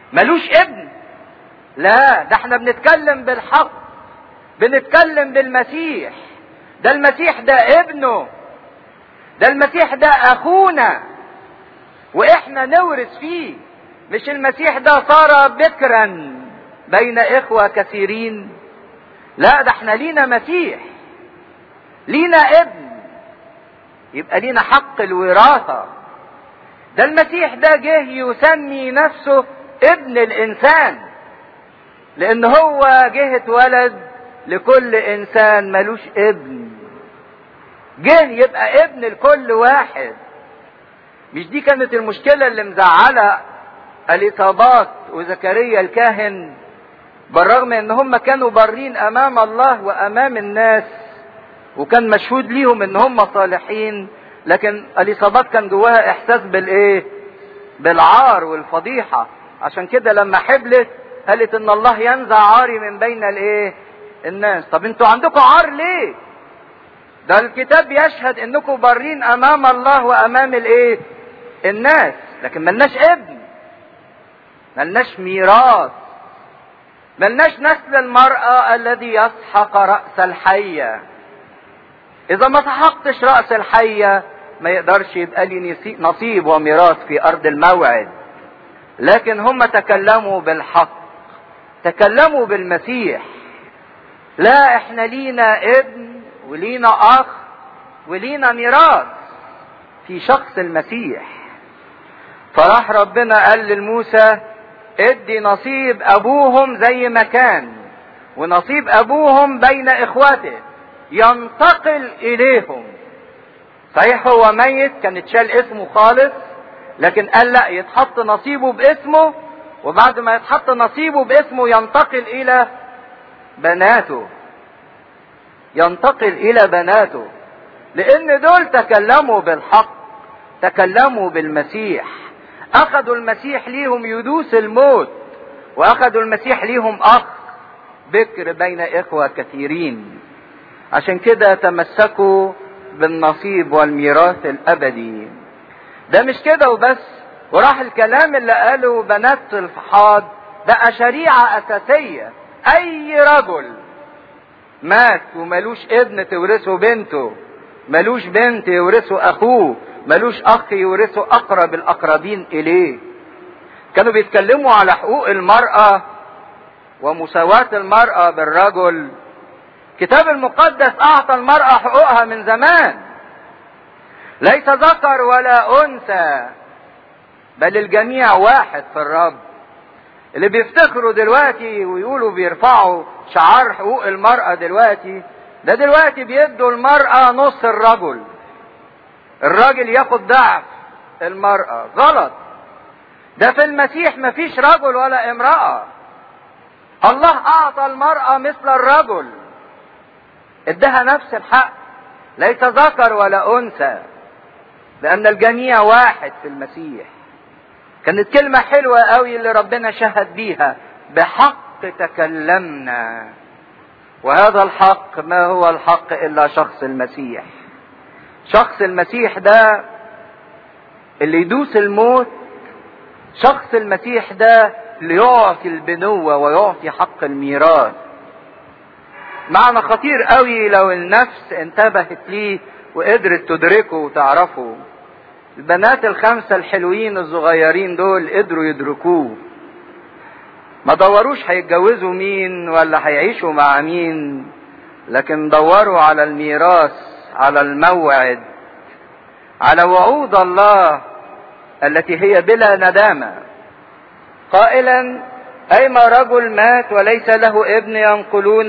ملوش ابن لا ده احنا بنتكلم بالحق بنتكلم بالمسيح ده المسيح ده ابنه ده المسيح ده اخونا واحنا نورث فيه مش المسيح ده صار بكرا بين اخوة كثيرين لا ده احنا لينا مسيح لينا ابن يبقى لينا حق الوراثة ده المسيح ده جه يسمي نفسه ابن الانسان لان هو جه اتولد لكل انسان ملوش ابن جه يبقى ابن لكل واحد مش دي كانت المشكلة اللي مزعلة الإصابات وزكريا الكاهن بالرغم ان هم كانوا بارين امام الله وامام الناس وكان مشهود ليهم ان هم صالحين لكن اليصابات كان جواها احساس بالايه بالعار والفضيحة عشان كده لما حبلت قالت ان الله ينزع عاري من بين الايه الناس طب انتوا عندكم عار ليه ده الكتاب يشهد انكم بارين امام الله وامام الايه الناس لكن ملناش ابن ملناش ميراث ملناش نسل المرأة الذي يسحق رأس الحية إذا ما سحقتش رأس الحية ما يقدرش يبقى لي نصيب وميراث في أرض الموعد لكن هم تكلموا بالحق تكلموا بالمسيح لا احنا لينا ابن ولينا أخ ولينا ميراث في شخص المسيح فراح ربنا قال لموسى ادي نصيب ابوهم زي ما كان ونصيب ابوهم بين اخواته ينتقل اليهم صحيح هو ميت كان اتشال اسمه خالص لكن قال لا يتحط نصيبه باسمه وبعد ما يتحط نصيبه باسمه ينتقل الى بناته ينتقل الى بناته لان دول تكلموا بالحق تكلموا بالمسيح اخذوا المسيح ليهم يدوس الموت واخذوا المسيح ليهم اخ بكر بين اخوة كثيرين عشان كده تمسكوا بالنصيب والميراث الابدي ده مش كده وبس وراح الكلام اللي قاله بنات الفحاد بقى شريعة اساسية اي رجل مات وملوش ابن تورثه بنته ملوش بنت يورثه اخوه ملوش اخ يورثه اقرب الاقربين اليه كانوا بيتكلموا على حقوق المرأة ومساواة المرأة بالرجل كتاب المقدس اعطى المرأة حقوقها من زمان ليس ذكر ولا انثى بل الجميع واحد في الرب اللي بيفتخروا دلوقتي ويقولوا بيرفعوا شعار حقوق المرأة دلوقتي ده دلوقتي بيدوا المرأة نص الرجل الراجل ياخد ضعف المرأة غلط ده في المسيح مفيش رجل ولا امرأة الله اعطى المرأة مثل الرجل ادها نفس الحق ليس ذكر ولا انثى لان الجميع واحد في المسيح كانت كلمة حلوة قوي اللي ربنا شهد بيها بحق تكلمنا وهذا الحق ما هو الحق الا شخص المسيح شخص المسيح ده اللي يدوس الموت شخص المسيح ده اللي يعطي البنوة ويعطي حق الميراث معنى خطير قوي لو النفس انتبهت ليه وقدرت تدركه وتعرفه البنات الخمسة الحلوين الصغيرين دول قدروا يدركوه ما دوروش هيتجوزوا مين ولا هيعيشوا مع مين لكن دوروا على الميراث على الموعد على وعود الله التي هي بلا ندامة قائلا أيما رجل مات وليس له ابن ينقلون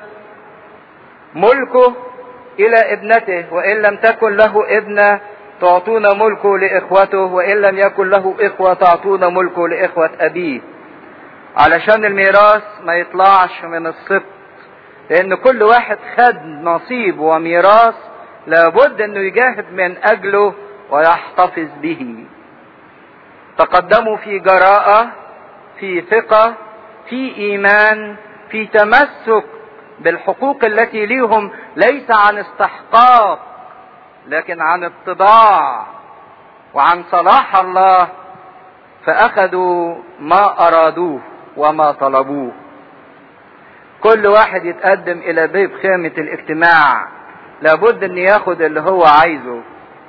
ملكه إلى ابنته وإن لم تكن له ابنة تعطون ملكه لإخوته وإن لم يكن له إخوة تعطون ملكه لإخوة أبيه علشان الميراث ما يطلعش من السبط لأن كل واحد خد نصيب وميراث لابد أنه يجاهد من أجله ويحتفظ به تقدموا في جراءة في ثقة في إيمان في تمسك بالحقوق التي ليهم ليس عن استحقاق لكن عن اتضاع وعن صلاح الله فاخذوا ما ارادوه وما طلبوه كل واحد يتقدم الى بيت خيمة الاجتماع لابد ان ياخد اللي هو عايزه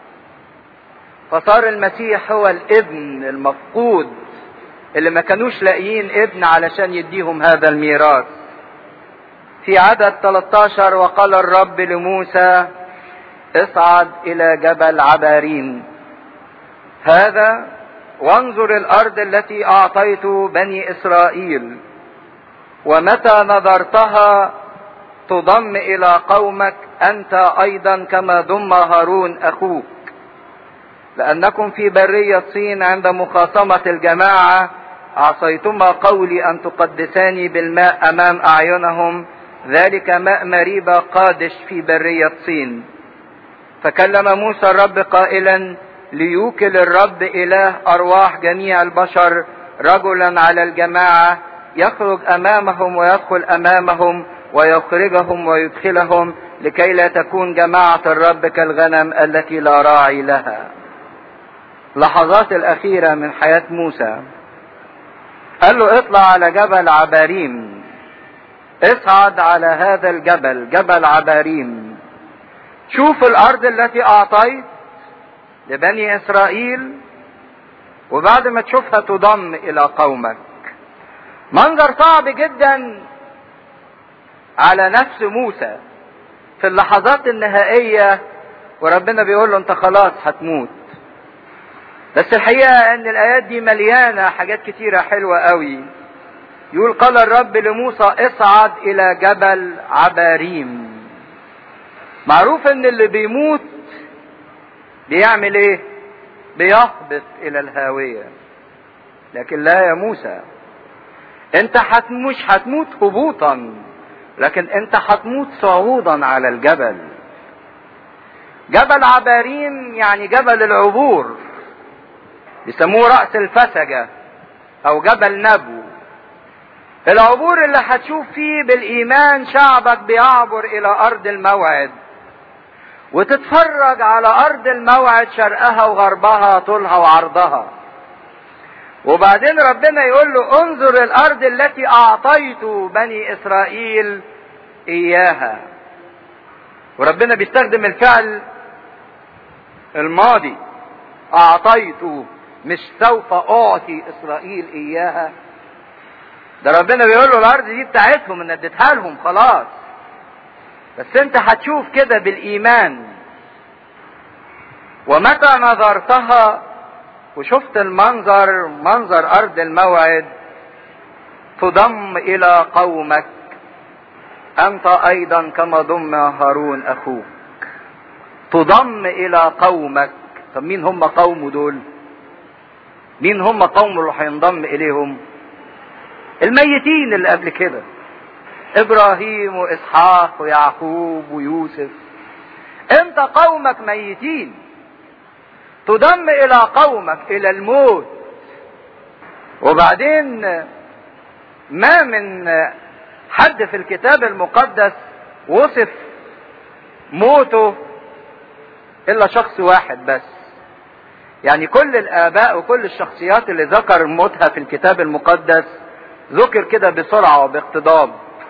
فصار المسيح هو الابن المفقود اللي ما كانوش لاقيين ابن علشان يديهم هذا الميراث في عدد 13 وقال الرب لموسى اصعد الى جبل عبارين هذا وانظر الارض التي اعطيت بني اسرائيل ومتى نظرتها تضم الى قومك انت ايضا كما ضم هارون اخوك لانكم في برية صين عند مخاصمة الجماعة عصيتما قولي ان تقدساني بالماء امام اعينهم ذلك ماء مريبة قادش في برية صين فكلم موسى الرب قائلا ليوكل الرب اله ارواح جميع البشر رجلا على الجماعه يخرج امامهم ويدخل امامهم ويخرجهم ويدخلهم لكي لا تكون جماعه الرب كالغنم التي لا راعي لها لحظات الاخيره من حياه موسى قال له اطلع على جبل عباريم اصعد على هذا الجبل جبل عباريم شوف الارض التي اعطيت لبني اسرائيل وبعد ما تشوفها تضم الى قومك منظر صعب جدا على نفس موسى في اللحظات النهائية وربنا بيقول له انت خلاص هتموت بس الحقيقة ان الايات دي مليانة حاجات كتيرة حلوة قوي يقول قال الرب لموسى اصعد الى جبل عباريم معروف ان اللي بيموت بيعمل ايه بيهبط الى الهاوية لكن لا يا موسى انت حت مش هتموت هبوطا لكن انت هتموت صعودا على الجبل جبل عباريم يعني جبل العبور بيسموه رأس الفسجة او جبل نبو العبور اللي هتشوف فيه بالايمان شعبك بيعبر الى ارض الموعد وتتفرج على ارض الموعد شرقها وغربها طولها وعرضها وبعدين ربنا يقول له انظر الارض التي اعطيت بني اسرائيل اياها وربنا بيستخدم الفعل الماضي اعطيت مش سوف اعطي اسرائيل اياها ده ربنا بيقول له الارض دي بتاعتهم ان اديتها لهم خلاص بس انت هتشوف كده بالايمان ومتى نظرتها وشفت المنظر منظر ارض الموعد تضم الى قومك انت ايضا كما ضم هارون اخوك تضم الى قومك طب مين هم قومه دول مين هم قومه اللي هينضم اليهم الميتين اللي قبل كده ابراهيم واسحاق ويعقوب ويوسف انت قومك ميتين تضم الى قومك الى الموت وبعدين ما من حد في الكتاب المقدس وصف موته الا شخص واحد بس يعني كل الاباء وكل الشخصيات اللي ذكر موتها في الكتاب المقدس ذكر كده بسرعه وباقتضاب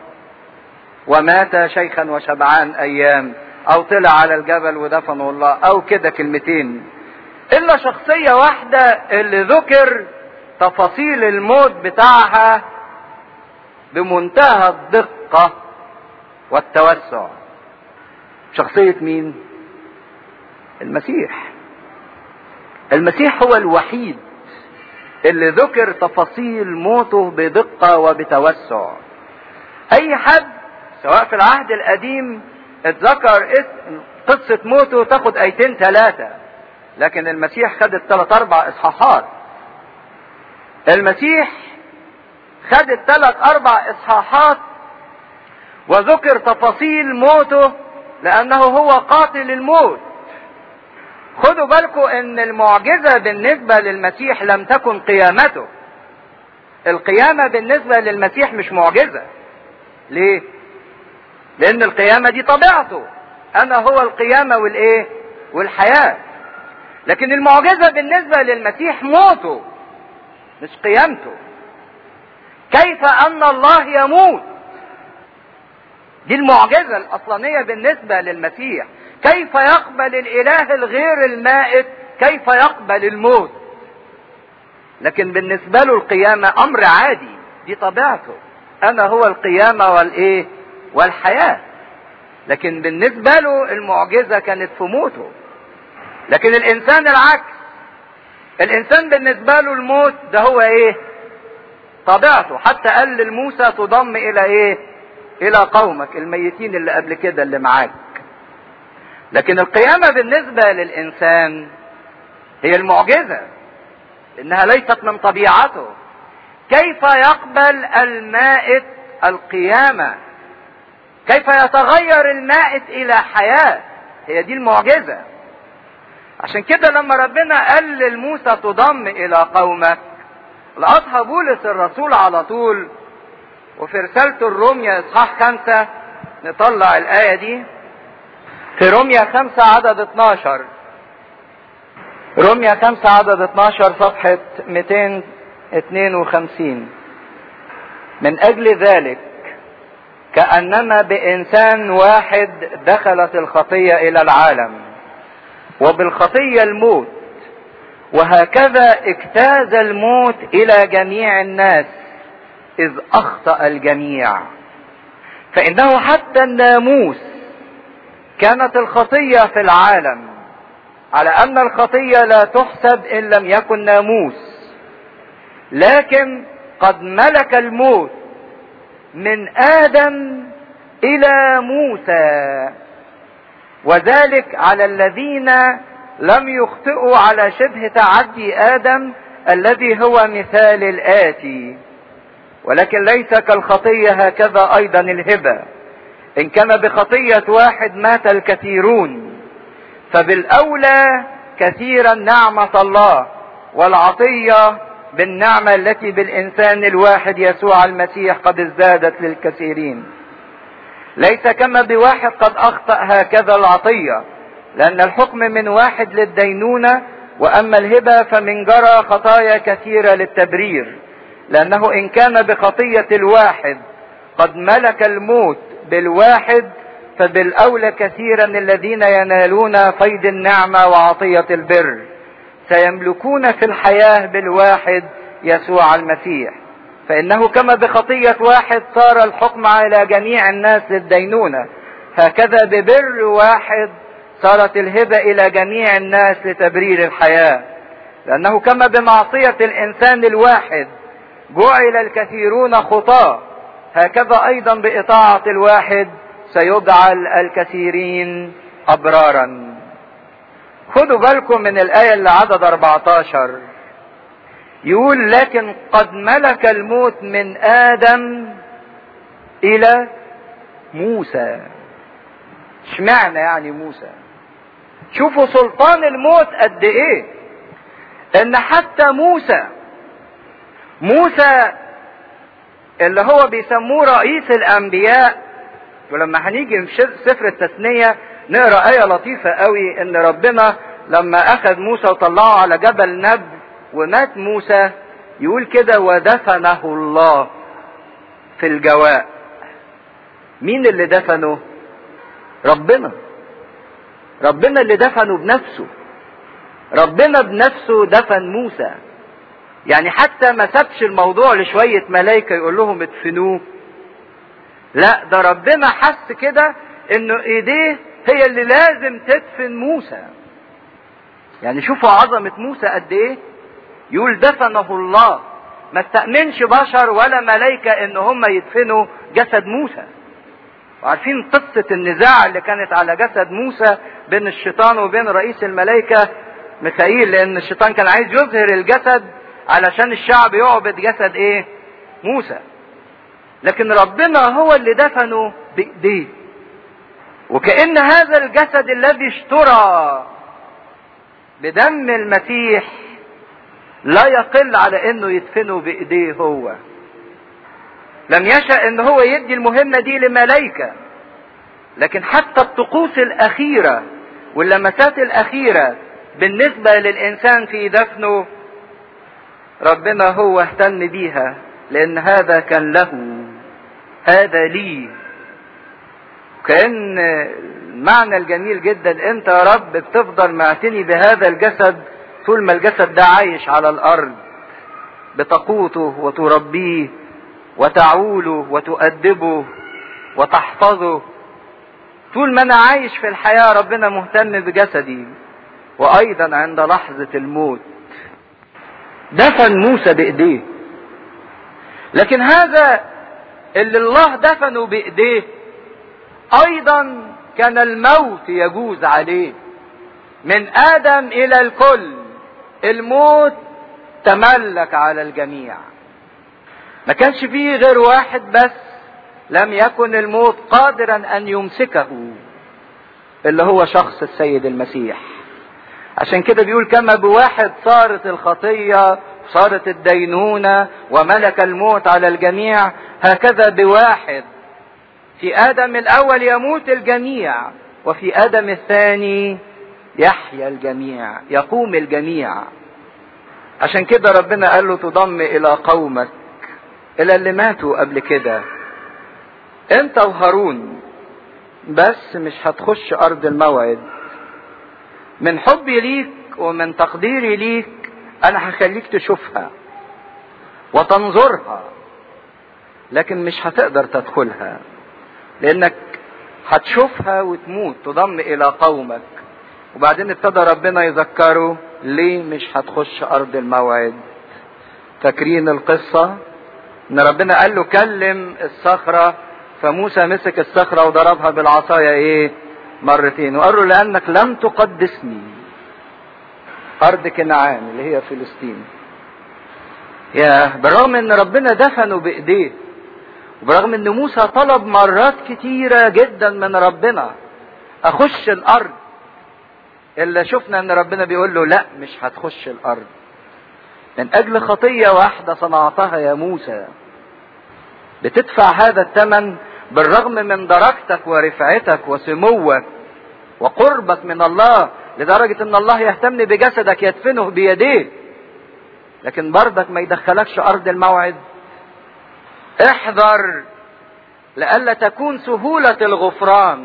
ومات شيخا وشبعان ايام او طلع على الجبل ودفنه الله او كده كلمتين الا شخصية واحدة اللي ذكر تفاصيل الموت بتاعها بمنتهى الدقة والتوسع شخصية مين المسيح المسيح هو الوحيد اللي ذكر تفاصيل موته بدقة وبتوسع اي حد سواء في العهد القديم اتذكر قصة موته تاخد ايتين ثلاثة لكن المسيح خد الثلاث اربع اصحاحات المسيح خد الثلاث اربع اصحاحات وذكر تفاصيل موته لانه هو قاتل الموت خدوا بالكم ان المعجزة بالنسبة للمسيح لم تكن قيامته القيامة بالنسبة للمسيح مش معجزة ليه لان القيامة دي طبيعته انا هو القيامة والايه والحياة لكن المعجزة بالنسبة للمسيح موته مش قيامته كيف ان الله يموت دي المعجزة الأصلانية بالنسبة للمسيح كيف يقبل الإله الغير المائت كيف يقبل الموت لكن بالنسبة له القيامة أمر عادي دي طبيعته أنا هو القيامة والإيه والحياة لكن بالنسبة له المعجزة كانت في موته لكن الإنسان العكس الإنسان بالنسبة له الموت ده هو إيه طبيعته حتى قال لموسى تضم إلى إيه الى قومك الميتين اللي قبل كده اللي معاك لكن القيامة بالنسبة للإنسان هي المعجزة إنها ليست من طبيعته كيف يقبل المائت القيامة كيف يتغير المائت إلى حياة هي دي المعجزة عشان كده لما ربنا قال لموسى تضم إلى قومك لقطها بولس الرسول على طول وفي رسالة الرومية إصحاح خمسة نطلع الآية دي في رومية خمسة عدد 12 رومية خمسة عدد 12 صفحة 252 من أجل ذلك كأنما بإنسان واحد دخلت الخطية إلى العالم وبالخطية الموت وهكذا اجتاز الموت إلى جميع الناس إذ أخطأ الجميع فإنه حتى الناموس كانت الخطية في العالم على أن الخطية لا تحسب إن لم يكن ناموس لكن قد ملك الموت من آدم إلى موسى وذلك على الذين لم يخطئوا على شبه تعدي آدم الذي هو مثال الآتي ولكن ليس كالخطية هكذا أيضا الهبة إن كان بخطية واحد مات الكثيرون فبالأولى كثيرا نعمة الله والعطية بالنعمة التي بالإنسان الواحد يسوع المسيح قد ازدادت للكثيرين ليس كما بواحد قد أخطأ هكذا العطية لأن الحكم من واحد للدينونة وأما الهبة فمن جرى خطايا كثيرة للتبرير لأنه إن كان بخطية الواحد قد ملك الموت بالواحد فبالأولى كثيرا الذين ينالون فيض النعمة وعطية البر سيملكون في الحياة بالواحد يسوع المسيح فإنه كما بخطية واحد صار الحكم على جميع الناس للدينونة هكذا ببر واحد صارت الهبة إلى جميع الناس لتبرير الحياة لأنه كما بمعصية الإنسان الواحد جعل الكثيرون خطاة هكذا أيضا بإطاعة الواحد سيجعل الكثيرين أبرارا خدوا بالكم من الآية اللي عدد 14 يقول لكن قد ملك الموت من آدم إلى موسى اشمعنى يعني موسى شوفوا سلطان الموت قد ايه ان حتى موسى موسى اللي هو بيسموه رئيس الانبياء ولما هنيجي في سفر التثنية نقرا آية لطيفة قوي ان ربنا لما اخذ موسى وطلعه على جبل نب ومات موسى يقول كده ودفنه الله في الجواء مين اللي دفنه ربنا ربنا اللي دفنه بنفسه ربنا بنفسه دفن موسى يعني حتى ما سابش الموضوع لشوية ملايكة يقول لهم ادفنوه لا ده ربنا حس كده انه ايديه هي اللي لازم تدفن موسى يعني شوفوا عظمة موسى قد ايه يقول دفنه الله ما استأمنش بشر ولا ملايكة ان هم يدفنوا جسد موسى وعارفين قصة النزاع اللي كانت على جسد موسى بين الشيطان وبين رئيس الملائكة ميخائيل لأن الشيطان كان عايز يظهر الجسد علشان الشعب يعبد جسد إيه؟ موسى. لكن ربنا هو اللي دفنه بإيديه. وكأن هذا الجسد الذي اشترى بدم المسيح لا يقل على انه يدفنه بايديه هو لم يشأ ان هو يدي المهمة دي لملائكة لكن حتى الطقوس الاخيرة واللمسات الاخيرة بالنسبة للانسان في دفنه ربنا هو اهتم بيها لان هذا كان له هذا لي كأن المعنى الجميل جدا انت يا رب بتفضل معتني بهذا الجسد طول ما الجسد ده عايش على الارض بتقوته وتربيه وتعوله وتؤدبه وتحفظه طول ما انا عايش في الحياة ربنا مهتم بجسدي وايضا عند لحظة الموت دفن موسى بايديه لكن هذا اللي الله دفنه بايديه ايضا كان الموت يجوز عليه من ادم الى الكل الموت تملك على الجميع ما كانش فيه غير واحد بس لم يكن الموت قادرا ان يمسكه اللي هو شخص السيد المسيح عشان كده بيقول كما بواحد صارت الخطيه صارت الدينونه وملك الموت على الجميع هكذا بواحد في ادم الاول يموت الجميع وفي ادم الثاني يحيا الجميع يقوم الجميع عشان كده ربنا قال له تضم الى قومك الى اللي ماتوا قبل كده انت وهارون بس مش هتخش ارض الموعد من حبي ليك ومن تقديري ليك انا هخليك تشوفها وتنظرها لكن مش هتقدر تدخلها لانك هتشوفها وتموت تضم الى قومك وبعدين ابتدى ربنا يذكره ليه مش هتخش ارض الموعد فاكرين القصة ان ربنا قال له كلم الصخرة فموسى مسك الصخرة وضربها بالعصاية ايه مرتين وقال له لانك لم تقدسني ارض كنعان اللي هي فلسطين يا بالرغم ان ربنا دفنه بايديه وبرغم ان موسى طلب مرات كتيرة جدا من ربنا اخش الارض الا شفنا ان ربنا بيقول له لا مش هتخش الارض من اجل خطية واحدة صنعتها يا موسى بتدفع هذا الثمن بالرغم من درجتك ورفعتك وسموك وقربك من الله لدرجة ان الله يهتم بجسدك يدفنه بيديه لكن برضك ما يدخلكش ارض الموعد احذر لئلا تكون سهولة الغفران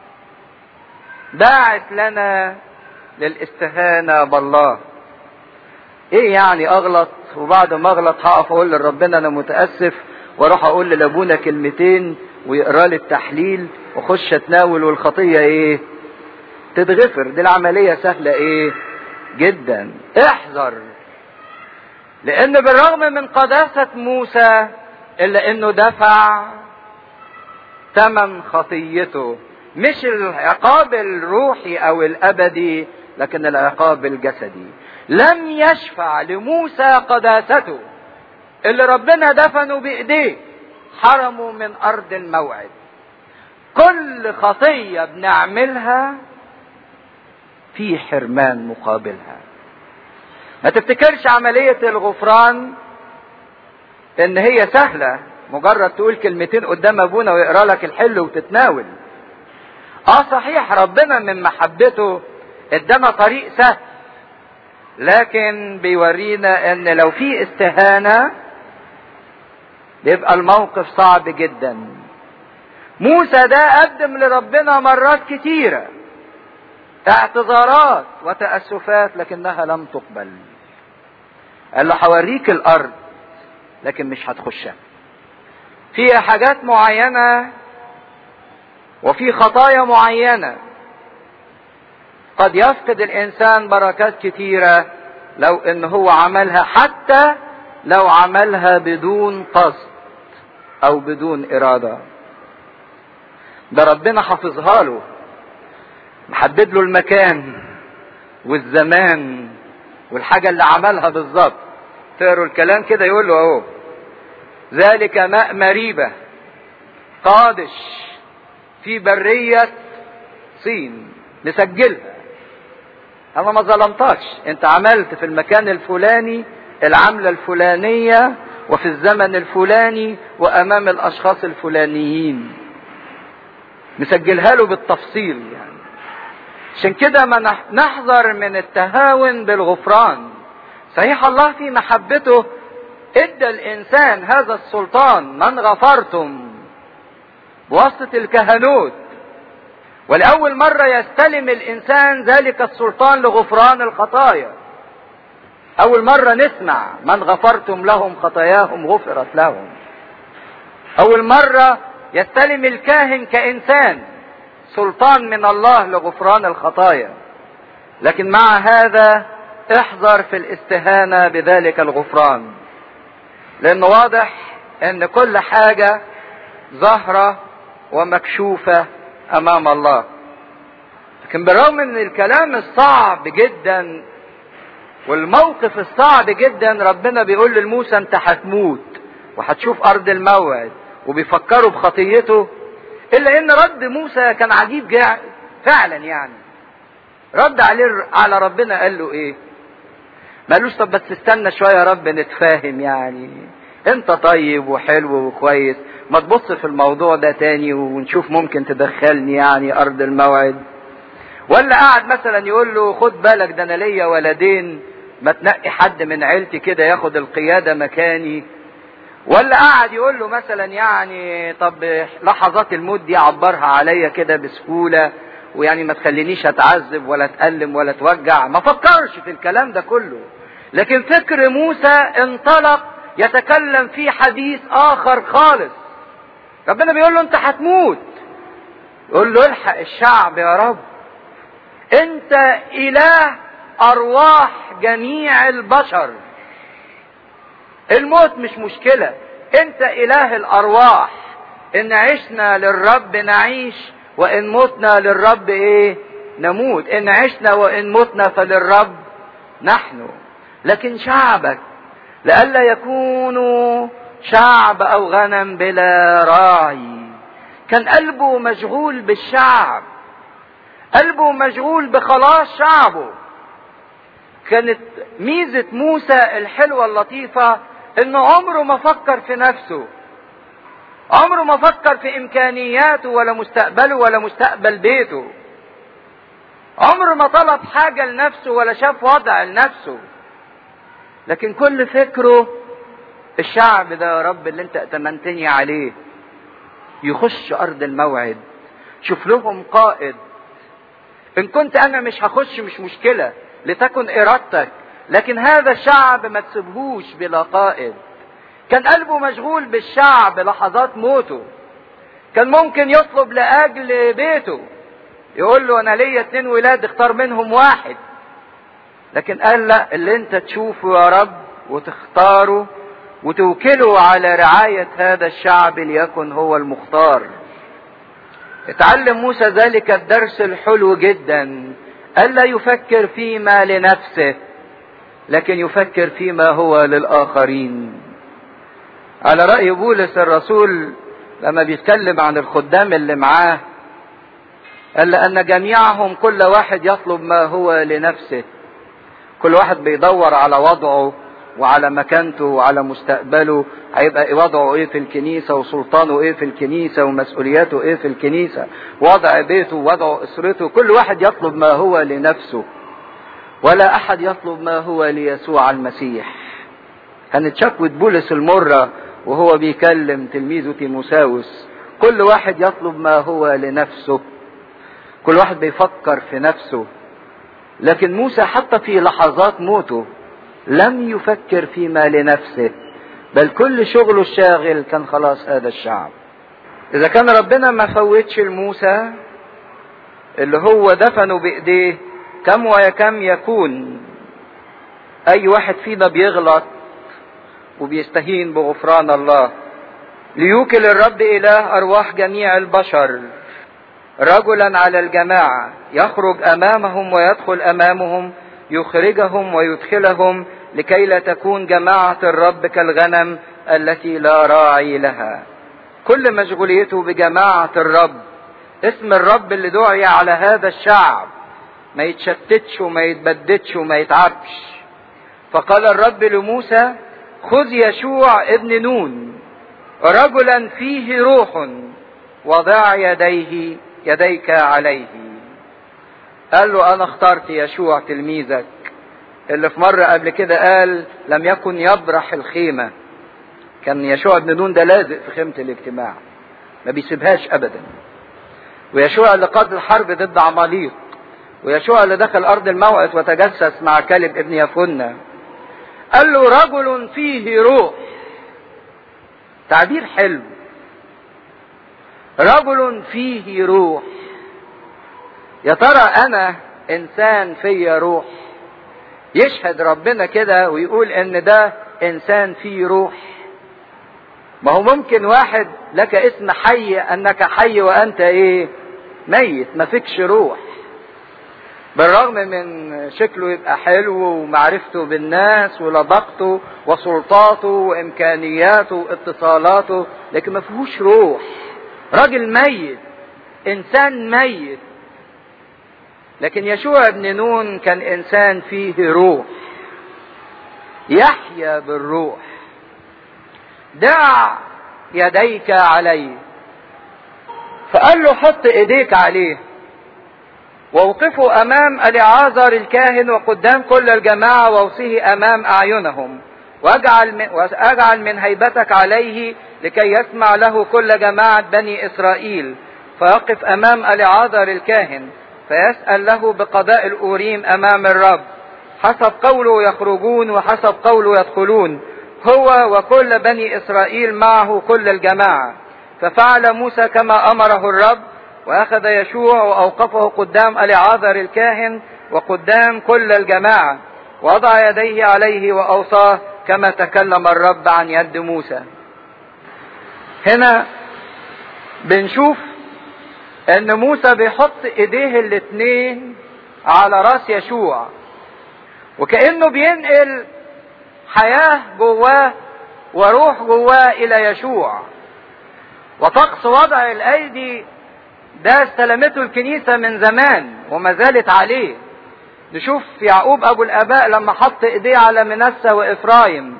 باعت لنا للاستهانة بالله ايه يعني اغلط وبعد ما اغلط هقف اقول لربنا انا متاسف واروح اقول لابونا كلمتين ويقرا لي التحليل واخش اتناول والخطيه ايه تتغفر دي العمليه سهله ايه جدا احذر لان بالرغم من قداسه موسى الا انه دفع ثمن خطيته مش العقاب الروحي او الابدي لكن العقاب الجسدي لم يشفع لموسى قداسته اللي ربنا دفنه بايديه حرمه من ارض الموعد كل خطيه بنعملها في حرمان مقابلها ما تفتكرش عمليه الغفران ان هي سهله مجرد تقول كلمتين قدام ابونا ويقرا لك الحل وتتناول اه صحيح ربنا من محبته ادانا طريق سهل لكن بيورينا ان لو في استهانة بيبقى الموقف صعب جدا موسى ده قدم لربنا مرات كتيرة اعتذارات وتأسفات لكنها لم تقبل قال له هوريك الارض لكن مش هتخشها فيها حاجات معينة وفي خطايا معينة قد يفقد الانسان بركات كتيرة لو ان هو عملها حتى لو عملها بدون قصد او بدون ارادة ده ربنا حافظها له محدد له المكان والزمان والحاجة اللي عملها بالظبط تقروا الكلام كده يقول له اهو ذلك ماء مريبة قادش في برية صين نسجلها انا ما ظلمتكش انت عملت في المكان الفلاني العملة الفلانية وفي الزمن الفلاني وامام الاشخاص الفلانيين نسجلها له بالتفصيل يعني عشان كده ما نحذر من التهاون بالغفران صحيح الله في محبته ادى الانسان هذا السلطان من غفرتم بواسطة الكهنوت ولأول مرة يستلم الإنسان ذلك السلطان لغفران الخطايا أول مرة نسمع من غفرتم لهم خطاياهم غفرت لهم أول مرة يستلم الكاهن كإنسان سلطان من الله لغفران الخطايا لكن مع هذا احذر في الاستهانة بذلك الغفران لأنه واضح أن كل حاجة ظاهرة ومكشوفة أمام الله لكن بالرغم من الكلام الصعب جدا والموقف الصعب جدا ربنا بيقول لموسى انت هتموت وهتشوف ارض الموعد وبيفكروا بخطيته الا ان رد موسى كان عجيب جا فعلا يعني رد عليه على ربنا قال له ايه ما قالوش طب بس استنى شويه يا رب نتفاهم يعني انت طيب وحلو وكويس ما تبص في الموضوع ده تاني ونشوف ممكن تدخلني يعني ارض الموعد ولا قعد مثلا يقول له خد بالك ده انا ليا ولدين ما تنقي حد من عيلتي كده ياخد القيادة مكاني ولا قعد يقول له مثلا يعني طب لحظات الموت دي عبرها عليا كده بسهولة ويعني ما تخلينيش اتعذب ولا اتألم ولا اتوجع ما فكرش في الكلام ده كله لكن فكر موسى انطلق يتكلم في حديث اخر خالص ربنا بيقول له انت هتموت يقول له الحق الشعب يا رب انت اله ارواح جميع البشر الموت مش مشكلة انت اله الارواح ان عشنا للرب نعيش وان متنا للرب ايه نموت ان عشنا وان متنا فللرب نحن لكن شعبك لئلا يكونوا شعب او غنم بلا راعي كان قلبه مشغول بالشعب قلبه مشغول بخلاص شعبه كانت ميزة موسى الحلوة اللطيفة انه عمره ما فكر في نفسه عمره ما فكر في امكانياته ولا مستقبله ولا مستقبل بيته عمره ما طلب حاجة لنفسه ولا شاف وضع لنفسه لكن كل فكره الشعب ده يا رب اللي انت ائتمنتني عليه يخش ارض الموعد شوف لهم قائد ان كنت انا مش هخش مش مشكله لتكن ارادتك لكن هذا الشعب ما تسيبهوش بلا قائد كان قلبه مشغول بالشعب لحظات موته كان ممكن يطلب لاجل بيته يقول له انا ليا اتنين ولاد اختار منهم واحد لكن قال لا اللي انت تشوفه يا رب وتختاره وتوكله على رعاية هذا الشعب ليكن هو المختار اتعلم موسى ذلك الدرس الحلو جدا ألا يفكر فيما لنفسه لكن يفكر فيما هو للآخرين على رأي بولس الرسول لما بيتكلم عن الخدام اللي معاه قال لأن جميعهم كل واحد يطلب ما هو لنفسه كل واحد بيدور على وضعه وعلى مكانته وعلى مستقبله هيبقى وضعه ايه في الكنيسة وسلطانه ايه في الكنيسة ومسؤولياته ايه في الكنيسة وضع بيته ووضع اسرته كل واحد يطلب ما هو لنفسه ولا احد يطلب ما هو ليسوع المسيح كانت شكوى بولس المرة وهو بيكلم تلميذه تيموساوس كل واحد يطلب ما هو لنفسه كل واحد بيفكر في نفسه لكن موسى حتى في لحظات موته لم يفكر فيما لنفسه بل كل شغله الشاغل كان خلاص هذا الشعب اذا كان ربنا ما فوتش لموسى اللي هو دفنه بايديه كم وكم يكون اي واحد فينا بيغلط وبيستهين بغفران الله ليوكل الرب اله ارواح جميع البشر رجلا على الجماعه يخرج امامهم ويدخل امامهم يخرجهم ويدخلهم لكي لا تكون جماعة الرب كالغنم التي لا راعي لها كل مشغوليته بجماعة الرب اسم الرب اللي دعي على هذا الشعب ما يتشتتش وما يتبددش وما يتعبش فقال الرب لموسى خذ يشوع ابن نون رجلا فيه روح وضع يديه يديك عليه قال له انا اخترت يشوع تلميذك اللي في مرة قبل كده قال لم يكن يبرح الخيمة كان يشوع بن نون ده لازق في خيمة الاجتماع ما بيسيبهاش ابدا ويشوع اللي قاد الحرب ضد عماليق ويشوع اللي دخل ارض الموعد وتجسس مع كالب ابن يفنة قال له رجل فيه روح تعبير حلو رجل فيه روح يا ترى انا انسان فيا روح يشهد ربنا كده ويقول ان ده انسان فيه روح ما هو ممكن واحد لك اسم حي انك حي وانت ايه ميت ما فيكش روح بالرغم من شكله يبقى حلو ومعرفته بالناس ولبقته وسلطاته وامكانياته واتصالاته لكن ما فيهوش روح راجل ميت انسان ميت لكن يشوع بن نون كان انسان فيه روح يحيا بالروح دع يديك عليه فقال له حط ايديك عليه واوقفوا امام اليعازر الكاهن وقدام كل الجماعه واوصيه امام اعينهم واجعل من, واجعل من هيبتك عليه لكي يسمع له كل جماعه بني اسرائيل فيقف امام اليعازر الكاهن فيسال له بقضاء الاوريم امام الرب حسب قوله يخرجون وحسب قوله يدخلون هو وكل بني اسرائيل معه كل الجماعه ففعل موسى كما امره الرب واخذ يشوع واوقفه قدام اليعاذر الكاهن وقدام كل الجماعه وضع يديه عليه واوصاه كما تكلم الرب عن يد موسى هنا بنشوف ان موسى بيحط ايديه الاتنين على راس يشوع وكانه بينقل حياه جواه وروح جواه الى يشوع وطقس وضع الايدي ده استلمته الكنيسة من زمان وما زالت عليه نشوف يعقوب ابو الاباء لما حط ايديه على منسى وافرايم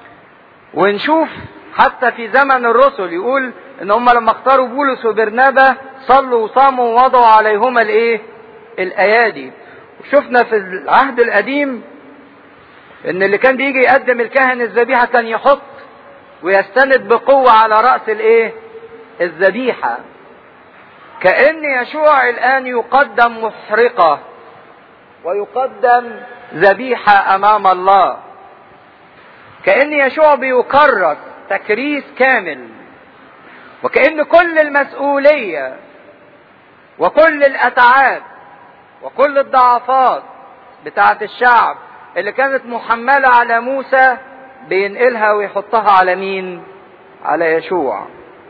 ونشوف حتى في زمن الرسل يقول ان هم لما اختاروا بولس وبرنابا صلوا وصاموا ووضعوا عليهما الايه الايادي وشفنا في العهد القديم ان اللي كان بيجي يقدم الكاهن الذبيحه كان يحط ويستند بقوه على راس الايه الذبيحه كأن يشوع الآن يقدم محرقة ويقدم ذبيحة أمام الله كأن يشوع بيكرس تكريس كامل وكأن كل المسؤولية وكل الأتعاب وكل الضعفات بتاعة الشعب اللي كانت محملة على موسى بينقلها ويحطها على مين؟ على يشوع.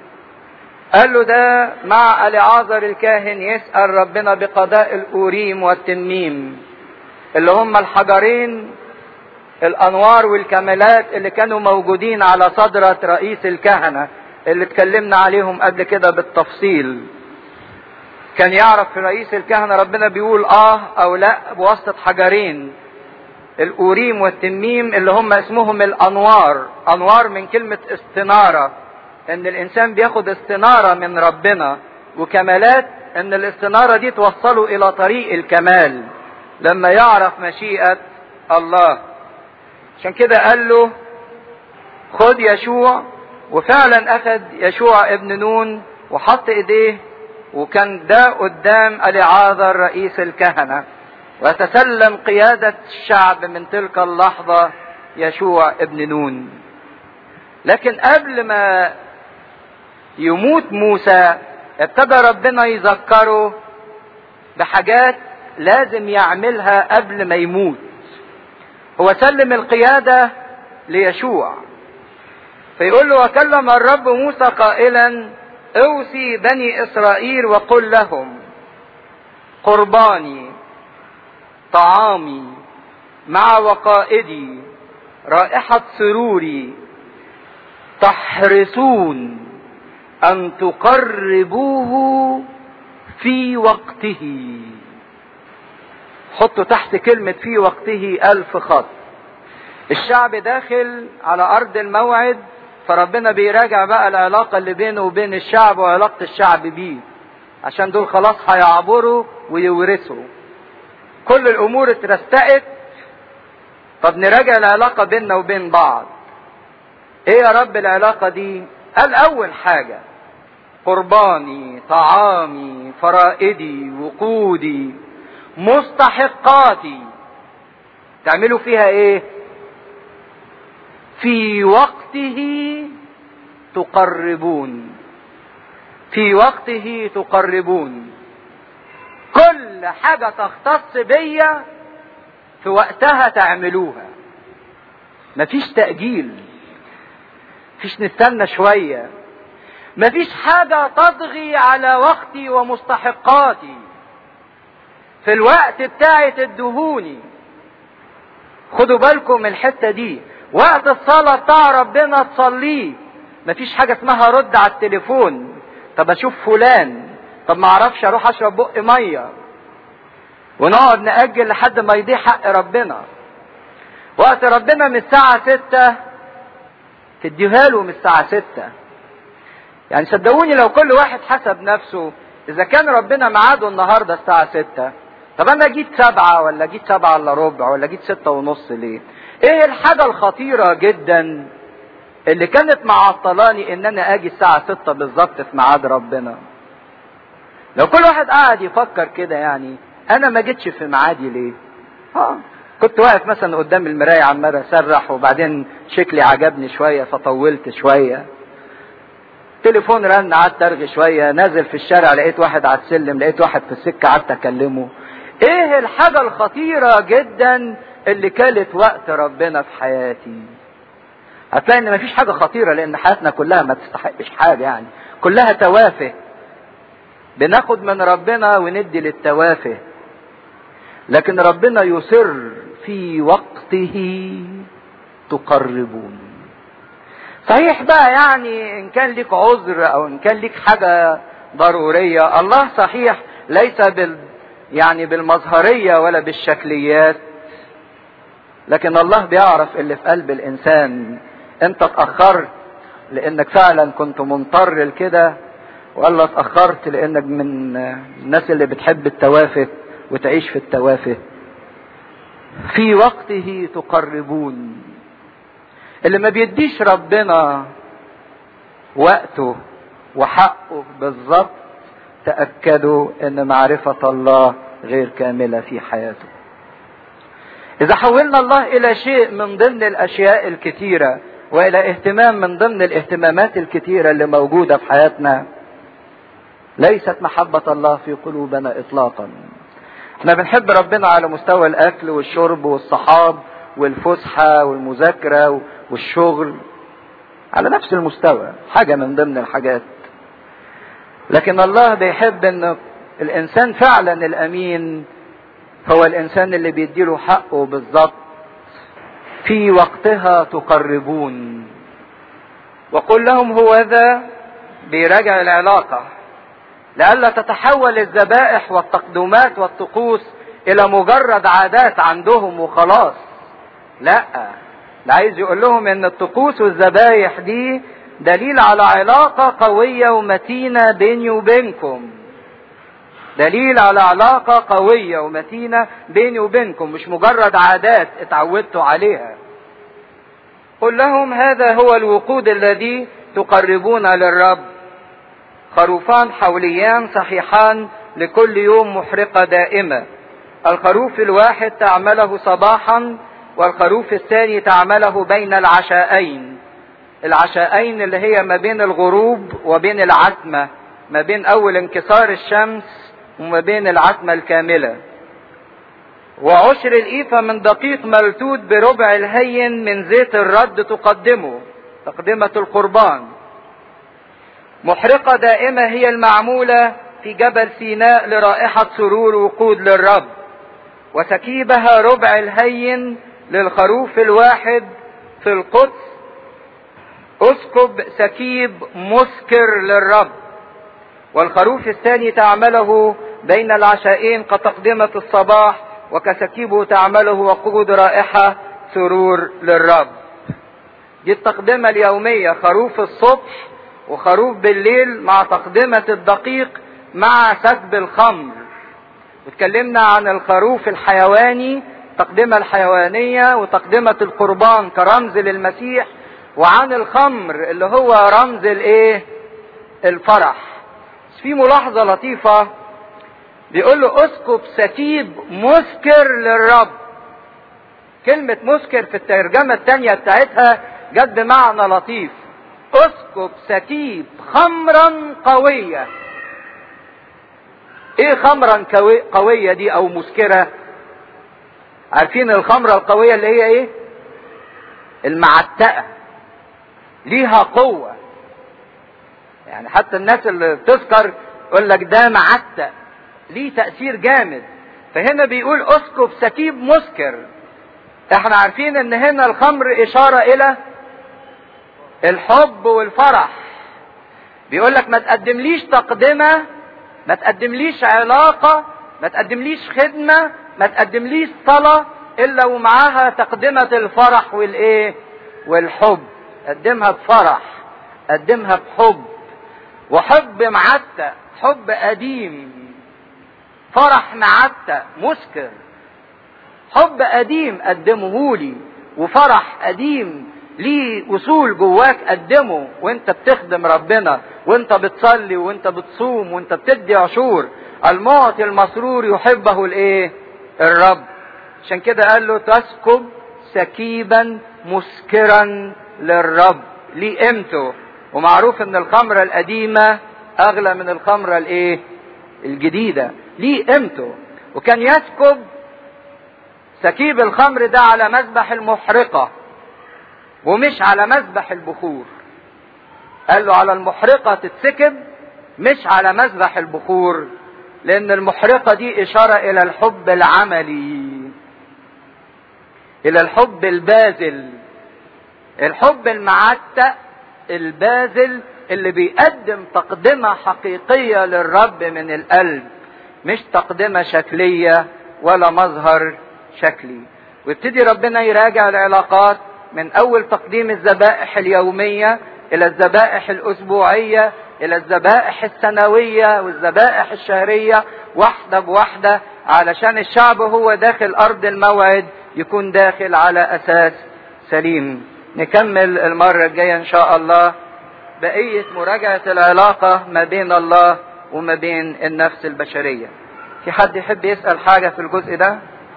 قال له ده مع اليعازر الكاهن يسأل ربنا بقضاء الأوريم والتميم اللي هم الحجرين الأنوار والكمالات اللي كانوا موجودين على صدرة رئيس الكهنة اللي اتكلمنا عليهم قبل كده بالتفصيل كان يعرف في رئيس الكهنة ربنا بيقول اه او لا بواسطة حجرين الأوريم والتميم اللي هم اسمهم الأنوار أنوار من كلمة استنارة ان الانسان بياخد استنارة من ربنا وكمالات ان الاستنارة دي توصله الى طريق الكمال لما يعرف مشيئة الله عشان كده قال له خد يشوع وفعلا اخذ يشوع ابن نون وحط ايديه وكان ده قدام اليعاذر رئيس الكهنة وتسلم قيادة الشعب من تلك اللحظة يشوع ابن نون لكن قبل ما يموت موسى ابتدى ربنا يذكره بحاجات لازم يعملها قبل ما يموت هو سلم القيادة ليشوع فيقول له وكلم الرب موسى قائلا اوصي بني اسرائيل وقل لهم قرباني طعامي مع وقائدي رائحة سروري تحرصون أن تقربوه في وقته حطوا تحت كلمة في وقته ألف خط الشعب داخل على أرض الموعد فربنا بيراجع بقى العلاقة اللي بينه وبين الشعب وعلاقة الشعب بيه عشان دول خلاص هيعبروا ويورثوا كل الأمور اترستقت طب نراجع العلاقة بيننا وبين بعض ايه يا رب العلاقة دي قال اول حاجة قرباني طعامي فرائدي وقودي مستحقاتي تعملوا فيها ايه في وقته تقربون في وقته تقربون كل حاجة تختص بيا في وقتها تعملوها مفيش تأجيل مفيش نستنى شوية مفيش حاجة تضغي على وقتي ومستحقاتي في الوقت بتاعي تدهوني خدوا بالكم من الحتة دي وقت الصلاة بتاع ربنا تصليه مفيش حاجة اسمها رد على التليفون طب اشوف فلان طب ما اعرفش اروح اشرب بق ميه ونقعد نأجل لحد ما يضيع حق ربنا وقت ربنا من الساعة ستة تديها له من الساعة ستة يعني صدقوني لو كل واحد حسب نفسه إذا كان ربنا ميعاده النهاردة الساعة ستة طب أنا جيت سبعة ولا جيت سبعة إلا ربع ولا جيت ستة ونص ليه؟ إيه الحاجة الخطيرة جدا اللي كانت معطلاني إن أنا أجي الساعة ستة بالظبط في ميعاد ربنا؟ لو كل واحد قاعد يفكر كده يعني انا ما جيتش في ميعادي ليه اه كنت واقف مثلا قدام المرايه عمال اسرح وبعدين شكلي عجبني شويه فطولت شويه تليفون رن قعدت ارغي شويه نازل في الشارع لقيت واحد على السلم لقيت واحد في السكه قعدت اكلمه ايه الحاجه الخطيره جدا اللي كانت وقت ربنا في حياتي هتلاقي ان مفيش حاجه خطيره لان حياتنا كلها ما تستحقش حاجه يعني كلها توافه بناخد من ربنا وندي للتوافه لكن ربنا يصر في وقته تقربون صحيح بقى يعني ان كان لك عذر او ان كان لك حاجة ضرورية الله صحيح ليس بال يعني بالمظهرية ولا بالشكليات لكن الله بيعرف اللي في قلب الانسان انت اتأخرت لانك فعلا كنت مضطر لكده ولا اتأخرت لانك من الناس اللي بتحب التوافه وتعيش في التوافه في وقته تقربون اللي ما بيديش ربنا وقته وحقه بالظبط تأكدوا ان معرفة الله غير كاملة في حياته اذا حولنا الله الى شيء من ضمن الاشياء الكثيرة والى اهتمام من ضمن الاهتمامات الكثيرة اللي موجودة في حياتنا ليست محبة الله في قلوبنا اطلاقا احنا بنحب ربنا على مستوى الاكل والشرب والصحاب والفسحة والمذاكرة والشغل على نفس المستوى حاجة من ضمن الحاجات لكن الله بيحب ان الانسان فعلا الامين هو الانسان اللي بيديله حقه بالظبط في وقتها تقربون وقل لهم هو ذا بيراجع العلاقة لئلا تتحول الذبائح والتقدمات والطقوس الى مجرد عادات عندهم وخلاص لا ده عايز يقول لهم ان الطقوس والذبايح دي دليل على علاقة قوية ومتينة بيني وبينكم دليل على علاقة قوية ومتينة بيني وبينكم مش مجرد عادات اتعودتوا عليها قل لهم هذا هو الوقود الذي تقربون للرب خروفان حوليان صحيحان لكل يوم محرقة دائمة الخروف الواحد تعمله صباحا والخروف الثاني تعمله بين العشاءين العشاءين اللي هي ما بين الغروب وبين العتمة ما بين أول انكسار الشمس وما بين العتمة الكاملة وعشر الإيفة من دقيق ملتوت بربع الهين من زيت الرد تقدمه تقدمة القربان محرقة دائمة هي المعمولة في جبل سيناء لرائحة سرور وقود للرب وسكيبها ربع الهين للخروف الواحد في القدس اسكب سكيب مسكر للرب والخروف الثاني تعمله بين العشاءين كتقدمة الصباح وكسكيبه تعمله وقود رائحة سرور للرب دي التقدمة اليومية خروف الصبح وخروف بالليل مع تقدمة الدقيق مع سكب الخمر اتكلمنا عن الخروف الحيواني التقدمة الحيوانية وتقدمة القربان كرمز للمسيح وعن الخمر اللي هو رمز الايه الفرح في ملاحظة لطيفة بيقول له اسكب سكيب مسكر للرب كلمة مسكر في الترجمة الثانية بتاعتها جت بمعنى لطيف اسكب سكيب خمرا قوية ايه خمرا قوية دي او مسكرة عارفين الخمرة القوية اللي هي ايه المعتقة ليها قوة يعني حتى الناس اللي بتسكر يقول لك ده معتق ليه تأثير جامد فهنا بيقول اسكب سكيب مسكر احنا عارفين ان هنا الخمر اشارة الى الحب والفرح بيقول لك ما تقدمليش تقدمة ما تقدمليش علاقة ما تقدمليش خدمة ما تقدمليش صلاة الا ومعاها تقدمة الفرح والايه والحب قدمها بفرح قدمها بحب وحب معتق حب قديم فرح معتق مسكر حب قديم قدمه لي وفرح قديم ليه وصول جواك قدمه وانت بتخدم ربنا وانت بتصلي وانت بتصوم وانت بتدي عشور المعطي المسرور يحبه الايه الرب عشان كده قال له تسكب سكيبا مسكرا للرب ليه قيمته ومعروف ان الخمرة القديمة اغلى من الخمرة الايه الجديدة ليه قيمته وكان يسكب سكيب الخمر ده على مذبح المحرقة ومش على مذبح البخور قال له على المحرقة تتسكب مش على مذبح البخور لان المحرقة دي اشارة الى الحب العملي الى الحب الباذل الحب المعتق الباذل اللي بيقدم تقدمة حقيقية للرب من القلب مش تقدمة شكلية ولا مظهر شكلي ويبتدي ربنا يراجع العلاقات من اول تقديم الذبائح اليومية الى الذبائح الاسبوعية الى الذبائح السنوية والذبائح الشهرية واحدة بواحدة علشان الشعب هو داخل ارض الموعد يكون داخل على اساس سليم نكمل المرة الجاية ان شاء الله بقية مراجعة العلاقة ما بين الله وما بين النفس البشرية في حد يحب يسأل حاجة في الجزء ده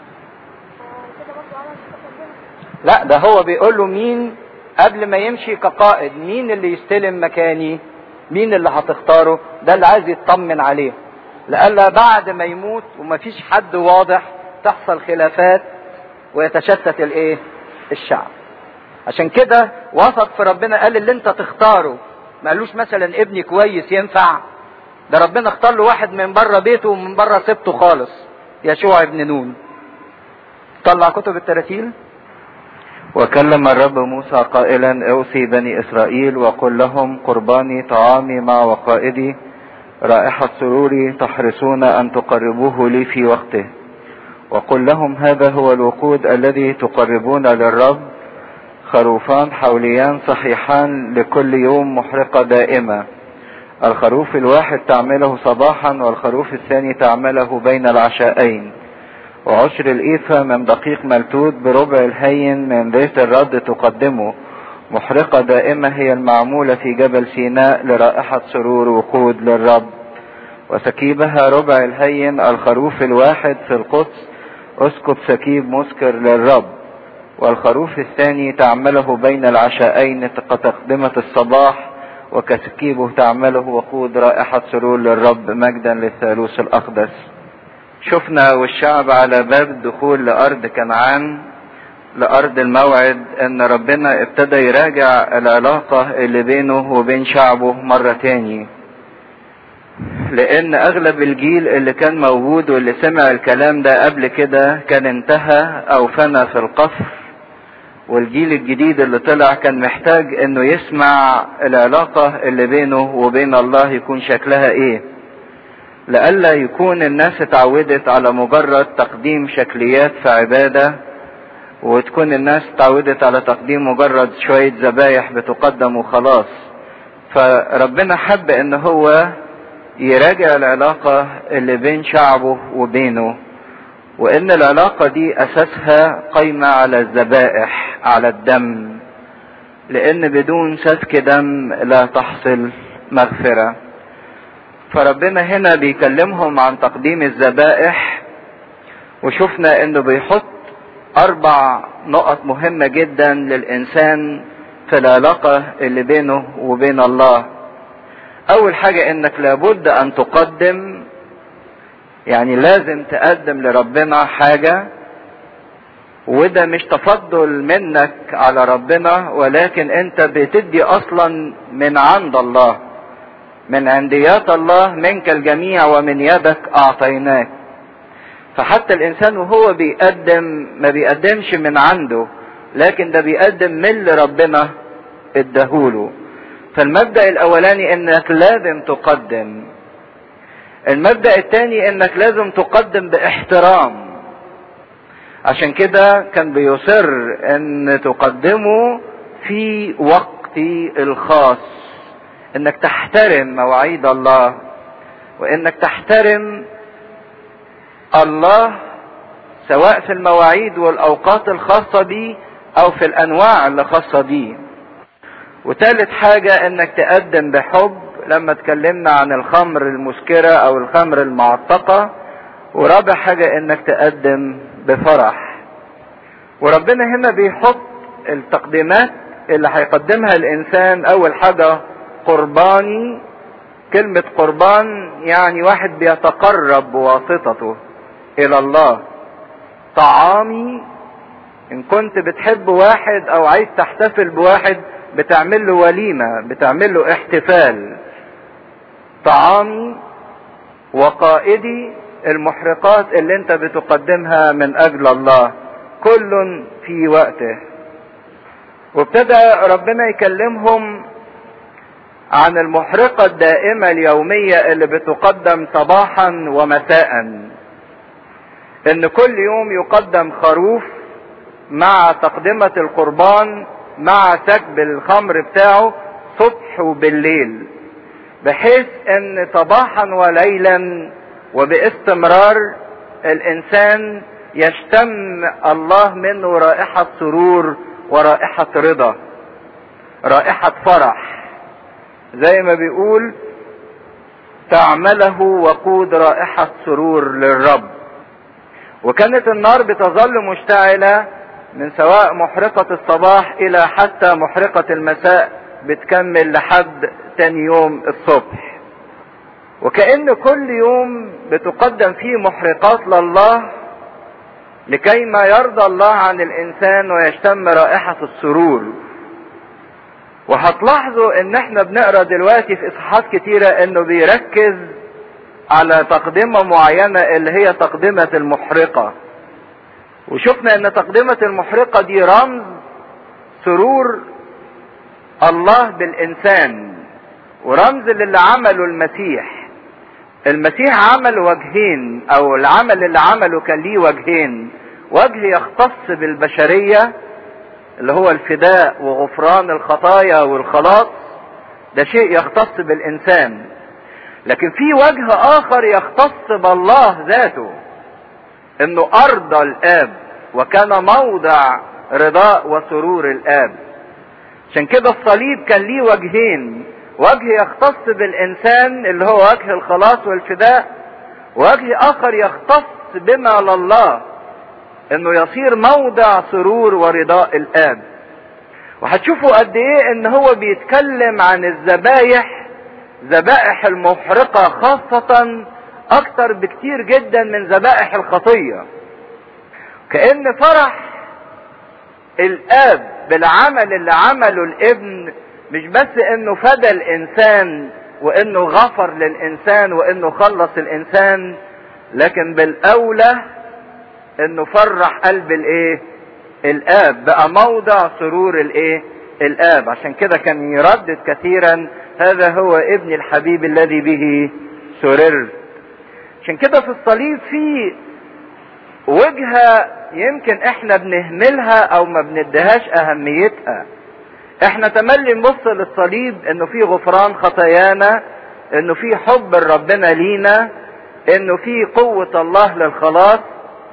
لا ده هو بيقول له مين قبل ما يمشي كقائد مين اللي يستلم مكاني مين اللي هتختاره ده اللي عايز يطمن عليه لألا بعد ما يموت ومفيش حد واضح تحصل خلافات ويتشتت الايه الشعب عشان كده وثق في ربنا قال اللي انت تختاره ما قالوش مثلا ابني كويس ينفع ده ربنا اختار له واحد من بره بيته ومن بره سبته خالص يشوع ابن نون طلع كتب التراتيل وكلم الرب موسى قائلا اوصي بني اسرائيل وقل لهم قرباني طعامي مع وقائدي رائحة سروري تحرصون ان تقربوه لي في وقته وقل لهم هذا هو الوقود الذي تقربون للرب خروفان حوليان صحيحان لكل يوم محرقة دائمة الخروف الواحد تعمله صباحا والخروف الثاني تعمله بين العشاءين وعشر الإيفة من دقيق ملتوت بربع الهين من زيت الرد تقدمه محرقة دائمة هي المعمولة في جبل سيناء لرائحة سرور وقود للرب وسكيبها ربع الهين الخروف الواحد في القدس اسكب سكيب مسكر للرب والخروف الثاني تعمله بين العشاءين كتقدمة الصباح وكسكيبه تعمله وقود رائحة سرور للرب مجدا للثالوث الأقدس شفنا والشعب على باب الدخول لأرض كنعان لأرض الموعد أن ربنا ابتدى يراجع العلاقة اللي بينه وبين شعبه مرة تاني لأن أغلب الجيل اللي كان موجود واللي سمع الكلام ده قبل كده كان انتهى أو فنى في القصر والجيل الجديد اللي طلع كان محتاج انه يسمع العلاقة اللي بينه وبين الله يكون شكلها ايه لئلا يكون الناس اتعودت على مجرد تقديم شكليات في عبادة وتكون الناس اتعودت على تقديم مجرد شوية ذبايح بتقدم وخلاص فربنا حب ان هو يراجع العلاقة اللي بين شعبه وبينه وان العلاقة دي اساسها قايمة على الذبائح على الدم لان بدون سفك دم لا تحصل مغفرة فربنا هنا بيكلمهم عن تقديم الذبائح وشفنا انه بيحط اربع نقط مهمة جدا للانسان في العلاقة اللي بينه وبين الله اول حاجة انك لابد ان تقدم يعني لازم تقدم لربنا حاجة وده مش تفضل منك على ربنا ولكن انت بتدي اصلا من عند الله من عنديات الله منك الجميع ومن يدك اعطيناك فحتى الانسان وهو بيقدم ما بيقدمش من عنده لكن ده بيقدم من اللي ربنا اداهوله فالمبدأ الاولاني انك لازم تقدم المبدأ الثاني انك لازم تقدم باحترام عشان كده كان بيصر ان تقدمه في وقت الخاص انك تحترم مواعيد الله وانك تحترم الله سواء في المواعيد والاوقات الخاصة بيه او في الانواع اللي خاصة بيه وتالت حاجة انك تقدم بحب لما اتكلمنا عن الخمر المسكرة او الخمر المعتقة ورابع حاجة انك تقدم بفرح وربنا هنا بيحط التقديمات اللي هيقدمها الانسان اول حاجة قرباني كلمة قربان يعني واحد بيتقرب بواسطته الى الله طعامي ان كنت بتحب واحد او عايز تحتفل بواحد بتعمل له وليمة بتعمل له احتفال طعامي وقائدي المحرقات اللي انت بتقدمها من اجل الله كل في وقته وابتدى ربنا يكلمهم عن المحرقة الدائمة اليومية اللي بتقدم صباحا ومساء ان كل يوم يقدم خروف مع تقدمة القربان مع سكب الخمر بتاعه صبح وبالليل بحيث ان صباحا وليلا وباستمرار الانسان يشتم الله منه رائحة سرور ورائحة رضا رائحة فرح زي ما بيقول تعمله وقود رائحة سرور للرب وكانت النار بتظل مشتعلة من سواء محرقة الصباح الى حتى محرقة المساء بتكمل لحد تاني يوم الصبح وكأن كل يوم بتقدم فيه محرقات لله لكي ما يرضى الله عن الانسان ويشتم رائحة السرور وهتلاحظوا ان احنا بنقرا دلوقتي في اصحاحات كتيرة انه بيركز على تقدمة معينة اللي هي تقدمة المحرقة وشفنا ان تقدمة المحرقة دي رمز سرور الله بالانسان ورمز للي عمله المسيح المسيح عمل وجهين او العمل اللي عمله كان ليه وجهين وجه يختص بالبشرية اللي هو الفداء وغفران الخطايا والخلاص ده شيء يختص بالانسان لكن في وجه اخر يختص بالله ذاته انه ارضى الاب وكان موضع رضاء وسرور الاب عشان كده الصليب كان ليه وجهين وجه يختص بالانسان اللي هو وجه الخلاص والفداء وجه اخر يختص بما لله انه يصير موضع سرور ورضاء الاب وهتشوفوا قد ايه ان هو بيتكلم عن الذبايح ذبائح المحرقة خاصة اكتر بكتير جدا من ذبائح الخطية كأن فرح الاب بالعمل اللي عمله الابن مش بس انه فدى الانسان وانه غفر للانسان وانه خلص الانسان لكن بالاولى انه فرح قلب الايه الاب بقى موضع سرور الايه الاب عشان كده كان يردد كثيرا هذا هو ابن الحبيب الذي به سررت عشان كده في الصليب في وجهة يمكن احنا بنهملها او ما بنديهاش اهميتها احنا تملي نبص للصليب انه في غفران خطايانا انه في حب ربنا لينا انه في قوة الله للخلاص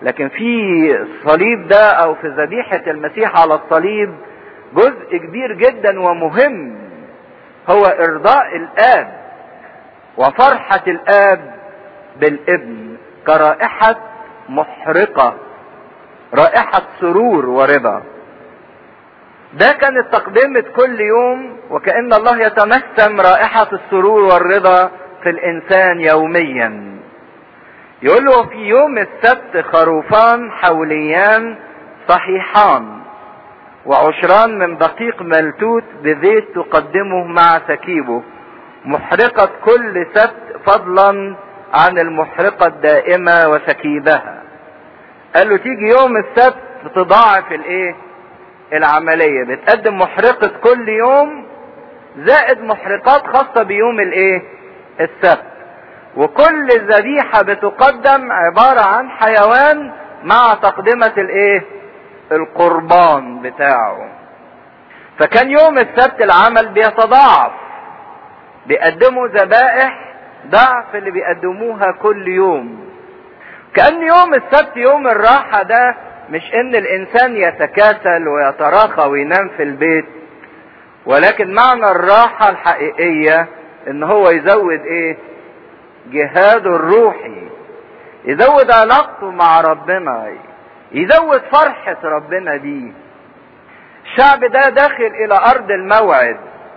لكن في الصليب ده او في ذبيحة المسيح على الصليب جزء كبير جدا ومهم هو ارضاء الاب وفرحة الاب بالابن كرائحة محرقة رائحة سرور ورضا ده كانت تقدمة كل يوم وكأن الله يتنسم رائحة السرور والرضا في الإنسان يوميا يقول له في يوم السبت خروفان حوليان صحيحان وعشران من دقيق ملتوت بزيت تقدمه مع سكيبه محرقة كل سبت فضلا عن المحرقة الدائمة وسكيبها قال له تيجي يوم السبت تضاعف الايه العملية بتقدم محرقة كل يوم زائد محرقات خاصة بيوم الايه السبت وكل ذبيحة بتقدم عبارة عن حيوان مع تقدمة الايه القربان بتاعه فكان يوم السبت العمل بيتضاعف بيقدموا ذبائح ضعف اللي بيقدموها كل يوم كأن يوم السبت يوم الراحة ده مش ان الانسان يتكاسل ويتراخى وينام في البيت ولكن معنى الراحة الحقيقية ان هو يزود ايه جهاده الروحي يزود علاقته مع ربنا يزود فرحة ربنا بيه الشعب ده داخل الى ارض الموعد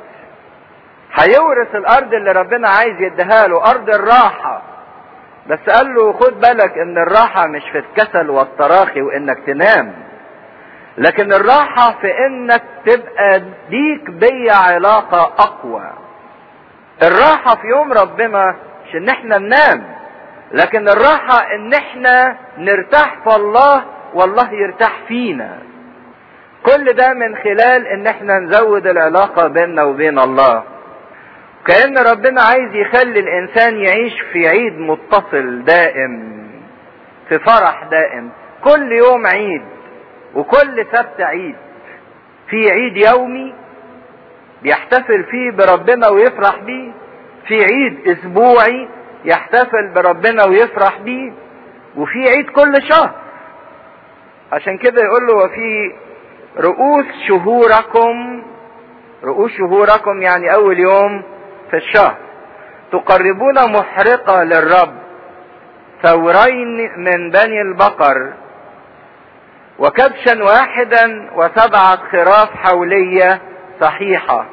هيورث الارض اللي ربنا عايز يديها له ارض الراحة بس قال له خد بالك ان الراحة مش في الكسل والتراخي وانك تنام لكن الراحة في انك تبقى ليك بيا علاقة اقوى الراحة في يوم ربنا مش ان احنا ننام لكن الراحة ان احنا نرتاح في الله والله يرتاح فينا كل ده من خلال ان احنا نزود العلاقة بيننا وبين الله كأن ربنا عايز يخلي الانسان يعيش في عيد متصل دائم في فرح دائم كل يوم عيد وكل سبت عيد في عيد يومي بيحتفل فيه بربنا ويفرح بيه في عيد اسبوعي يحتفل بربنا ويفرح بيه وفي عيد كل شهر عشان كده يقول له وفي رؤوس شهوركم رؤوس شهوركم يعني اول يوم في الشهر تقربون محرقة للرب ثورين من بني البقر وكبشا واحدا وسبعة خراف حولية صحيحة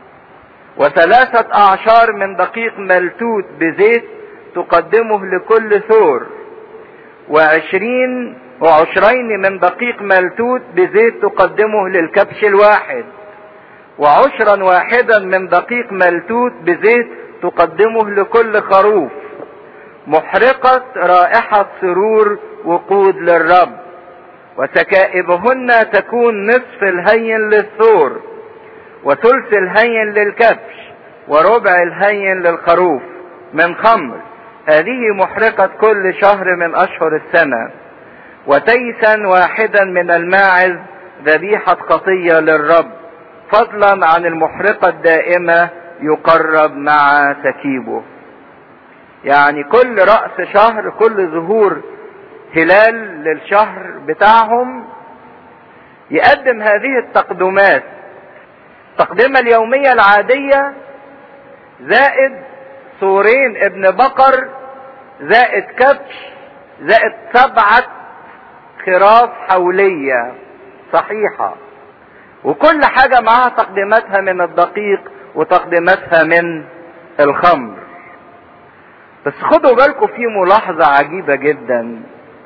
وثلاثة أعشار من دقيق ملتوت بزيت تقدمه لكل ثور وعشرين وعشرين من دقيق ملتوت بزيت تقدمه للكبش الواحد وعشرا واحدا من دقيق ملتوت بزيت تقدمه لكل خروف محرقة رائحة سرور وقود للرب وسكائبهن تكون نصف الهين للثور وثلث الهين للكبش وربع الهين للخروف من خمر هذه محرقة كل شهر من أشهر السنة وتيسا واحدا من الماعز ذبيحة خطية للرب فضلا عن المحرقة الدائمة يقرب مع سكيبه يعني كل رأس شهر كل ظهور هلال للشهر بتاعهم يقدم هذه التقدمات التقدمة اليومية العادية زائد صورين ابن بقر زائد كبش زائد سبعة خراف حولية صحيحة وكل حاجة معاها تقديماتها من الدقيق وتقديماتها من الخمر بس خدوا بالكم في ملاحظة عجيبة جدا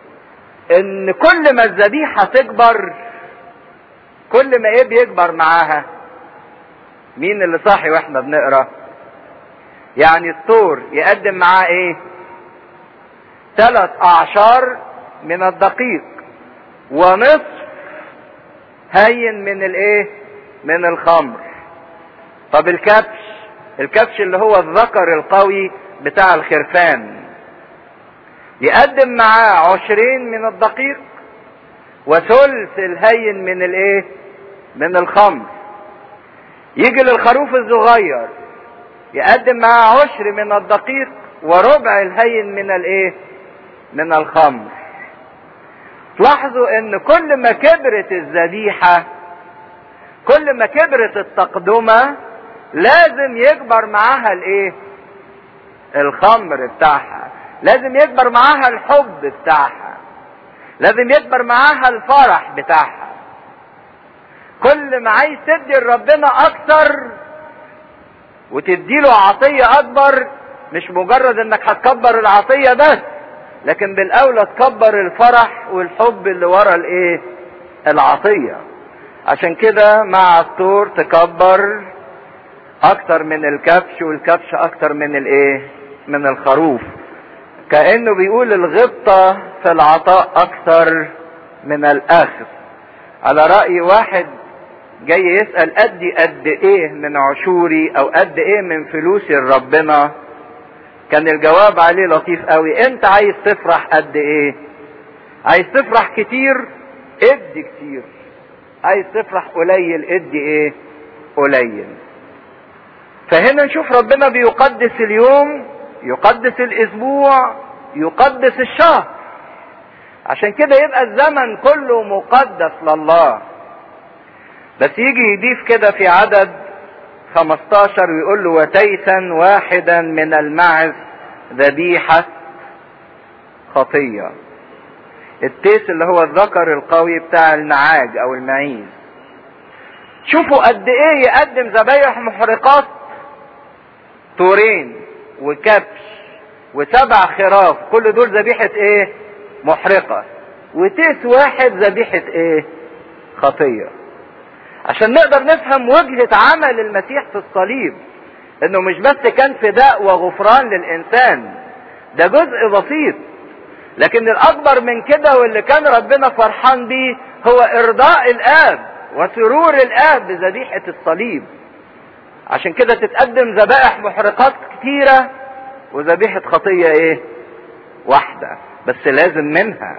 ان كل ما الذبيحة تكبر كل ما ايه بيكبر معاها مين اللي صاحي واحنا بنقرا يعني الثور يقدم معاه ايه ثلاث اعشار من الدقيق ونصف هين من الايه من الخمر طب الكبش الكبش اللي هو الذكر القوي بتاع الخرفان يقدم معاه عشرين من الدقيق وثلث الهين من الايه من الخمر يجي للخروف الصغير يقدم معاه عشر من الدقيق وربع الهين من الايه من الخمر تلاحظوا ان كل ما كبرت الذبيحة كل ما كبرت التقدمة لازم يكبر معاها الايه الخمر بتاعها لازم يكبر معاها الحب بتاعها لازم يكبر معاها الفرح بتاعها كل ما عايز تدي لربنا اكتر وتديله عطية اكبر مش مجرد انك هتكبر العطية بس لكن بالاولى تكبر الفرح والحب اللي ورا الايه العطية عشان كده مع الطور تكبر اكتر من الكبش والكبش اكتر من الايه من الخروف كانه بيقول الغبطة في العطاء اكثر من الاخذ على رأي واحد جاي يسأل ادي قد ايه من عشوري او قد ايه من فلوسي لربنا كان الجواب عليه لطيف قوي انت عايز تفرح قد ايه عايز تفرح كتير ادي كتير عايز تفرح قليل ادي ايه قليل فهنا نشوف ربنا بيقدس اليوم يقدس الاسبوع يقدس الشهر عشان كده يبقى الزمن كله مقدس لله بس يجي يضيف كده في عدد 15 ويقول له وتيسا واحدا من المعز ذبيحة خطية التيس اللي هو الذكر القوي بتاع النعاج او المعيز شوفوا قد ايه يقدم ذبايح محرقات طورين وكبش وسبع خراف كل دول ذبيحة ايه محرقة وتيس واحد ذبيحة ايه خطية عشان نقدر نفهم وجهة عمل المسيح في الصليب انه مش بس كان فداء وغفران للانسان ده جزء بسيط لكن الاكبر من كده واللي كان ربنا فرحان بيه هو ارضاء الاب وسرور الاب بذبيحة الصليب عشان كده تتقدم ذبائح محرقات كتيرة وذبيحة خطية ايه واحدة بس لازم منها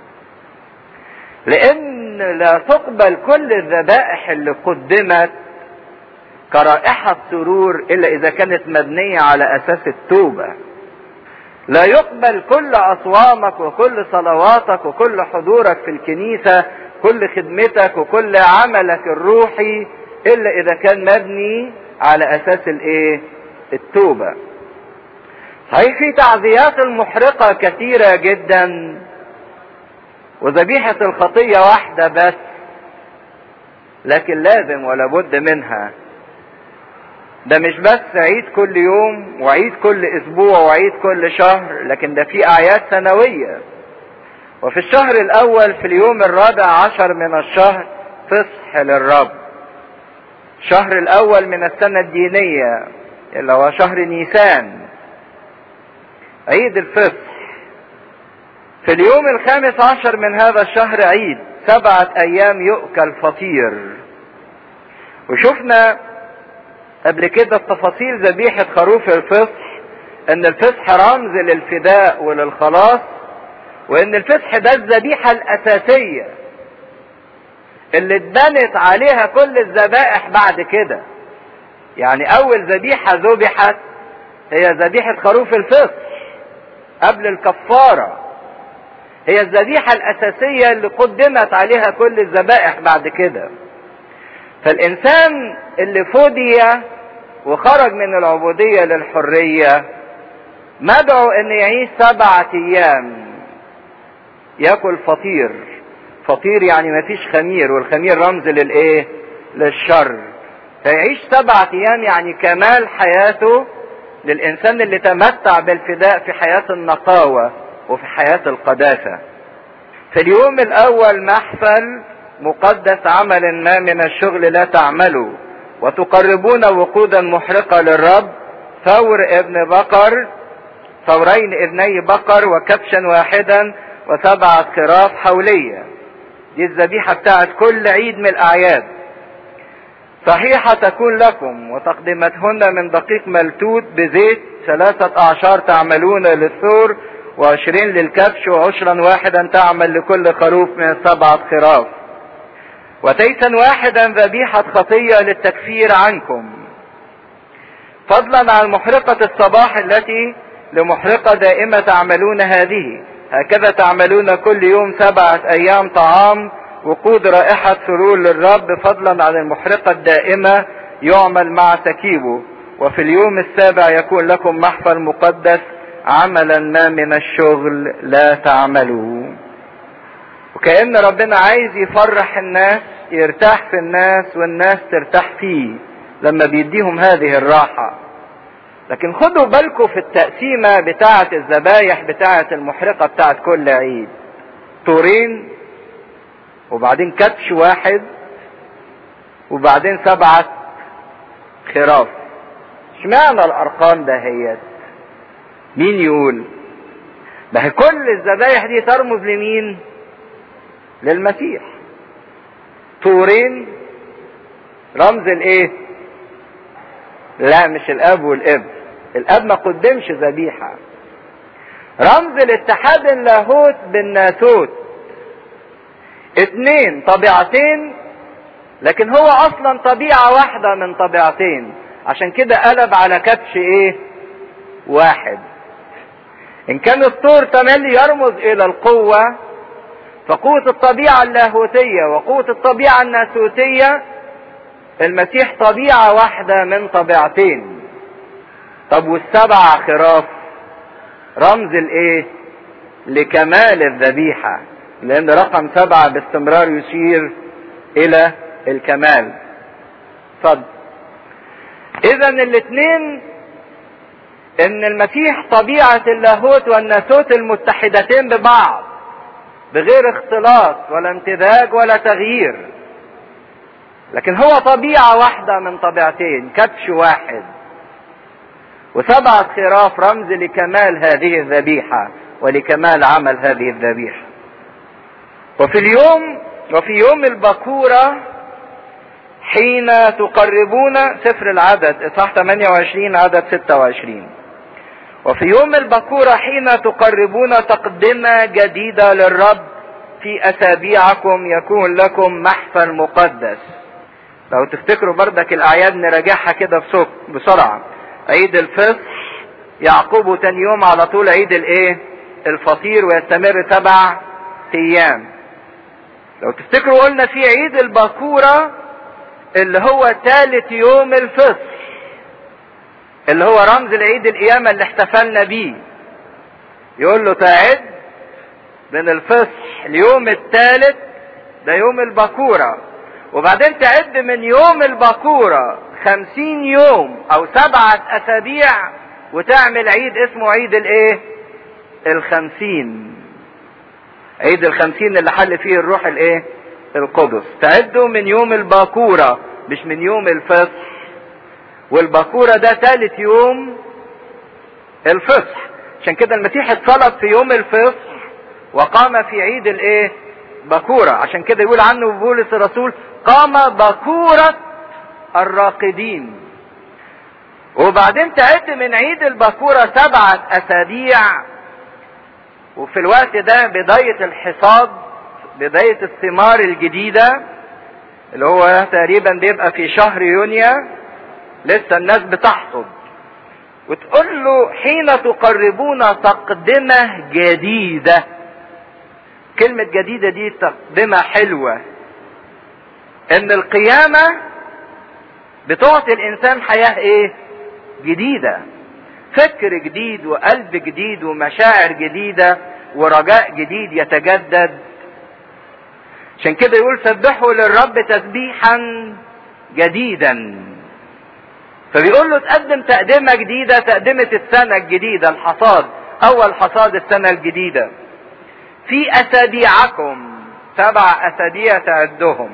لان لا تقبل كل الذبائح اللي قدمت كرائحة سرور الا اذا كانت مبنية على اساس التوبة لا يقبل كل اصوامك وكل صلواتك وكل حضورك في الكنيسة كل خدمتك وكل عملك الروحي الا اذا كان مبني على اساس الايه التوبة صحيح في تعزيات المحرقة كثيرة جدا وذبيحة الخطية واحدة بس لكن لازم ولا بد منها ده مش بس عيد كل يوم وعيد كل اسبوع وعيد كل شهر لكن ده في اعياد سنوية وفي الشهر الاول في اليوم الرابع عشر من الشهر فصح للرب الشهر الاول من السنة الدينية اللي هو شهر نيسان عيد الفصح في اليوم الخامس عشر من هذا الشهر عيد سبعة ايام يؤكل فطير وشفنا قبل كده تفاصيل ذبيحة خروف الفصح ان الفصح رمز للفداء وللخلاص وان الفصح ده الذبيحة الاساسية اللي اتبنت عليها كل الذبائح بعد كده يعني اول ذبيحة ذبحت هي ذبيحة خروف الفصح قبل الكفارة هي الذبيحة الاساسية اللي قدمت عليها كل الذبائح بعد كده فالانسان اللي فدي وخرج من العبودية للحرية مدعو ان يعيش سبعة ايام ياكل فطير فطير يعني مفيش خمير والخمير رمز للايه للشر فيعيش سبعة ايام يعني كمال حياته للانسان اللي تمتع بالفداء في حياة النقاوة وفي حياة القداسة في اليوم الاول محفل مقدس عمل ما من الشغل لا تعملوا وتقربون وقودا محرقة للرب ثور ابن بقر ثورين ابني بقر وكبشا واحدا وسبعة خراف حولية دي الذبيحة بتاعت كل عيد من الأعياد صحيحة تكون لكم وتقدمتهن من دقيق ملتوت بزيت ثلاثة أعشار تعملون للثور وعشرين للكبش وعشرا واحدا تعمل لكل خروف من السبعة خراف وتيسا واحدا ذبيحة خطية للتكفير عنكم فضلا عن محرقة الصباح التي لمحرقة دائمة تعملون هذه هكذا تعملون كل يوم سبعة أيام طعام وقود رائحة سرور للرب فضلا عن المحرقة الدائمة يعمل مع تكيبه وفي اليوم السابع يكون لكم محفل مقدس عملا ما من الشغل لا تعملوا وكأن ربنا عايز يفرح الناس يرتاح في الناس والناس ترتاح فيه لما بيديهم هذه الراحة لكن خدوا بالكم في التقسيمة بتاعة الذبايح بتاعة المحرقة بتاعة كل عيد طورين وبعدين كبش واحد وبعدين سبعة خراف اشمعنى الارقام دهيت مين يقول ما هي كل الذبايح دي ترمز لمين للمسيح طورين رمز الايه لا مش الاب والابن الاب ما قدمش ذبيحة رمز الاتحاد اللاهوت بالناسوت اتنين طبيعتين لكن هو اصلا طبيعة واحدة من طبيعتين عشان كده قلب على كبش ايه واحد ان كان الطور تملي يرمز الى القوة فقوة الطبيعة اللاهوتية وقوة الطبيعة الناسوتية المسيح طبيعة واحدة من طبيعتين طب والسبع خراف رمز الايه لكمال الذبيحة لان رقم سبعة باستمرار يشير الى الكمال اتفضل اذا الاثنين ان المسيح طبيعة اللاهوت والناسوت المتحدتين ببعض بغير اختلاط ولا امتزاج ولا تغيير لكن هو طبيعة واحدة من طبيعتين كبش واحد وسبعة خراف رمز لكمال هذه الذبيحة ولكمال عمل هذه الذبيحة وفي اليوم وفي يوم البكورة حين تقربون سفر العدد اصحاح 28 عدد 26 وفي يوم البكورة حين تقربون تقدمة جديدة للرب في أسابيعكم يكون لكم محفل مقدس لو تفتكروا بردك الأعياد نراجعها كده بسرعة عيد الفصح يعقوب تاني يوم على طول عيد الايه الفطير ويستمر سبع ايام لو تفتكروا قلنا في عيد البكورة اللي هو ثالث يوم الفصح اللي هو رمز العيد القيامة اللي احتفلنا بيه يقول له تعد من الفصح اليوم الثالث ده يوم البكورة وبعدين تعد من يوم البكورة خمسين يوم او سبعة اسابيع وتعمل عيد اسمه عيد الايه الخمسين عيد الخمسين اللي حل فيه الروح الايه القدس تعدوا من يوم الباكورة مش من يوم الفصح والباكورة ده ثالث يوم الفصح عشان كده المسيح اتصلب في يوم الفصح وقام في عيد الايه باكورة عشان كده يقول عنه بولس الرسول قام باكورة الراقدين وبعدين تعد من عيد الباكورة سبعة أسابيع وفي الوقت ده بداية الحصاد بداية الثمار الجديدة اللي هو تقريبا بيبقى في شهر يونيو لسه الناس بتحصد وتقول له حين تقربون تقدمة جديدة كلمة جديدة دي تقدمة حلوة ان القيامة بتعطي الانسان حياة ايه جديدة فكر جديد وقلب جديد ومشاعر جديدة ورجاء جديد يتجدد عشان كده يقول سبحوا للرب تسبيحا جديدا فبيقول له تقدم تقدمة جديدة تقدمة السنة الجديدة الحصاد أول حصاد السنة الجديدة في أسابيعكم سبع أسابيع تعدهم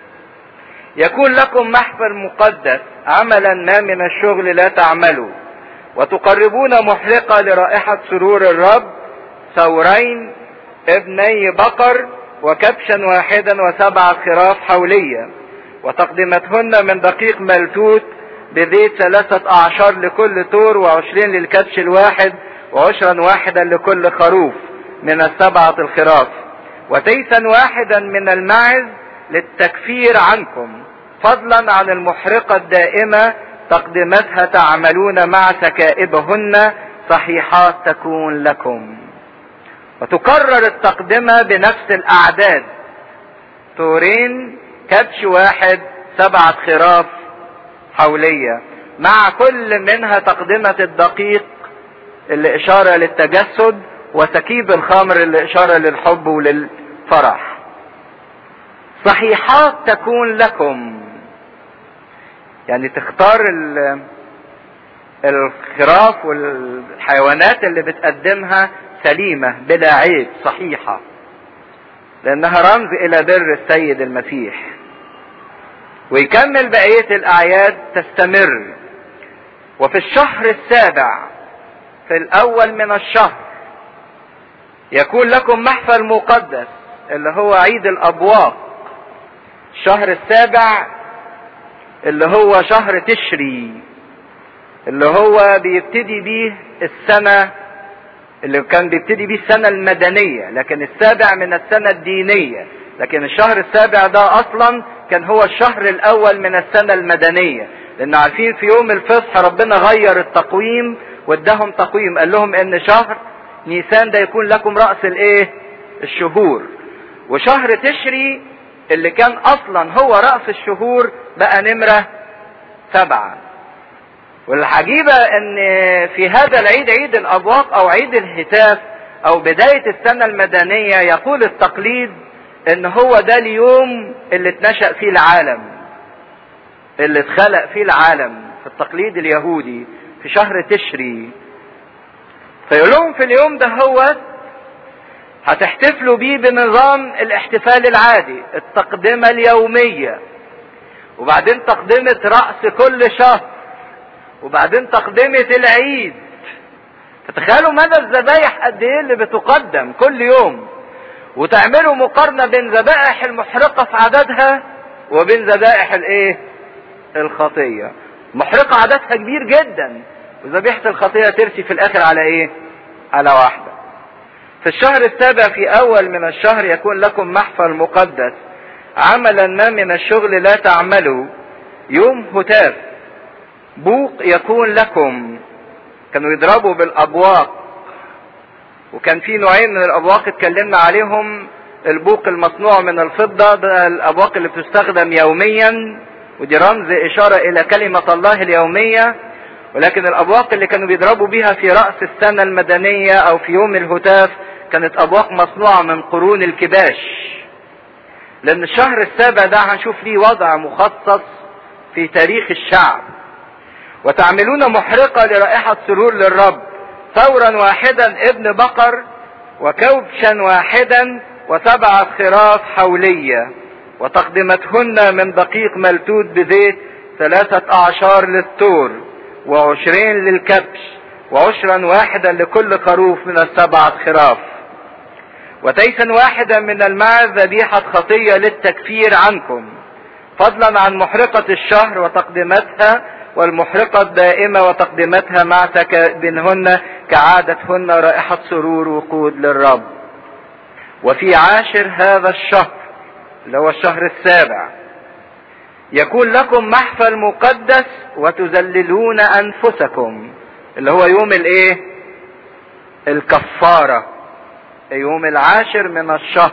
يكون لكم محفل مقدس عملا ما من الشغل لا تعملوا وتقربون محرقة لرائحة سرور الرب ثورين ابني بقر وكبشا واحدا وسبع خراف حولية وتقدمتهن من دقيق ملتوت بزيت ثلاثة أعشار لكل تور وعشرين للكبش الواحد وعشرا واحدا لكل خروف من السبعة الخراف وتيسا واحدا من الماعز للتكفير عنكم فضلا عن المحرقة الدائمة تقدمتها تعملون مع سكائبهن صحيحات تكون لكم وتكرر التقدمة بنفس الأعداد طورين كبش واحد سبعة خراف حولية مع كل منها تقدمة الدقيق اللي إشارة للتجسد وتكيب الخمر اللي إشارة للحب وللفرح صحيحات تكون لكم يعني تختار الخراف والحيوانات اللي بتقدمها سليمة بلا عيب صحيحة لأنها رمز إلى بر السيد المسيح ويكمل بقية الأعياد تستمر وفي الشهر السابع في الأول من الشهر يكون لكم محفل مقدس اللي هو عيد الأبواق الشهر السابع اللي هو شهر تشري اللي هو بيبتدي بيه السنة اللي كان بيبتدي بيه السنة المدنية لكن السابع من السنة الدينية لكن الشهر السابع ده اصلا كان هو الشهر الاول من السنة المدنية لان عارفين في يوم الفصح ربنا غير التقويم واداهم تقويم قال لهم ان شهر نيسان ده يكون لكم رأس الايه الشهور وشهر تشري اللي كان اصلا هو رأس الشهور بقى نمرة سبعة والعجيبة ان في هذا العيد عيد الابواق او عيد الهتاف او بداية السنة المدنية يقول التقليد ان هو ده اليوم اللي اتنشأ فيه العالم اللي اتخلق فيه العالم في التقليد اليهودي في شهر تشري فيقول لهم في اليوم ده هو هتحتفلوا بيه بنظام الاحتفال العادي التقدمة اليومية وبعدين تقدمة رأس كل شهر وبعدين تقدمة العيد فتخيلوا مدى الذبايح قد ايه اللي بتقدم كل يوم وتعملوا مقارنة بين ذبائح المحرقة في عددها وبين ذبائح الايه الخطية محرقة عددها كبير جدا وذبيحة الخطية ترسي في الاخر على ايه على واحدة في الشهر السابع في اول من الشهر يكون لكم محفل مقدس عملا ما من الشغل لا تعملوا يوم هتاف بوق يكون لكم كانوا يضربوا بالابواق وكان في نوعين من الابواق اتكلمنا عليهم البوق المصنوع من الفضة ده الابواق اللي بتستخدم يوميا ودي رمز اشارة الى كلمة الله اليومية ولكن الابواق اللي كانوا بيضربوا بيها في رأس السنة المدنية او في يوم الهتاف كانت ابواق مصنوعة من قرون الكباش لان الشهر السابع ده هنشوف ليه وضع مخصص في تاريخ الشعب وتعملون محرقة لرائحة سرور للرب ثورا واحدا ابن بقر وكوبشا واحدا وسبعة خراف حولية وتقدمتهن من دقيق ملتوت بزيت ثلاثة أعشار للثور وعشرين للكبش وعشرا واحدا لكل خروف من السبعة خراف وتيسا واحدا من الماء ذبيحة خطية للتكفير عنكم فضلا عن محرقة الشهر وتقدمتها والمحرقة الدائمة وتقدمتها مع تكابنهن كعادتهن رائحة سرور وقود للرب وفي عاشر هذا الشهر اللي هو الشهر السابع يكون لكم محفل مقدس وتذللون انفسكم اللي هو يوم الايه الكفارة يوم العاشر من الشهر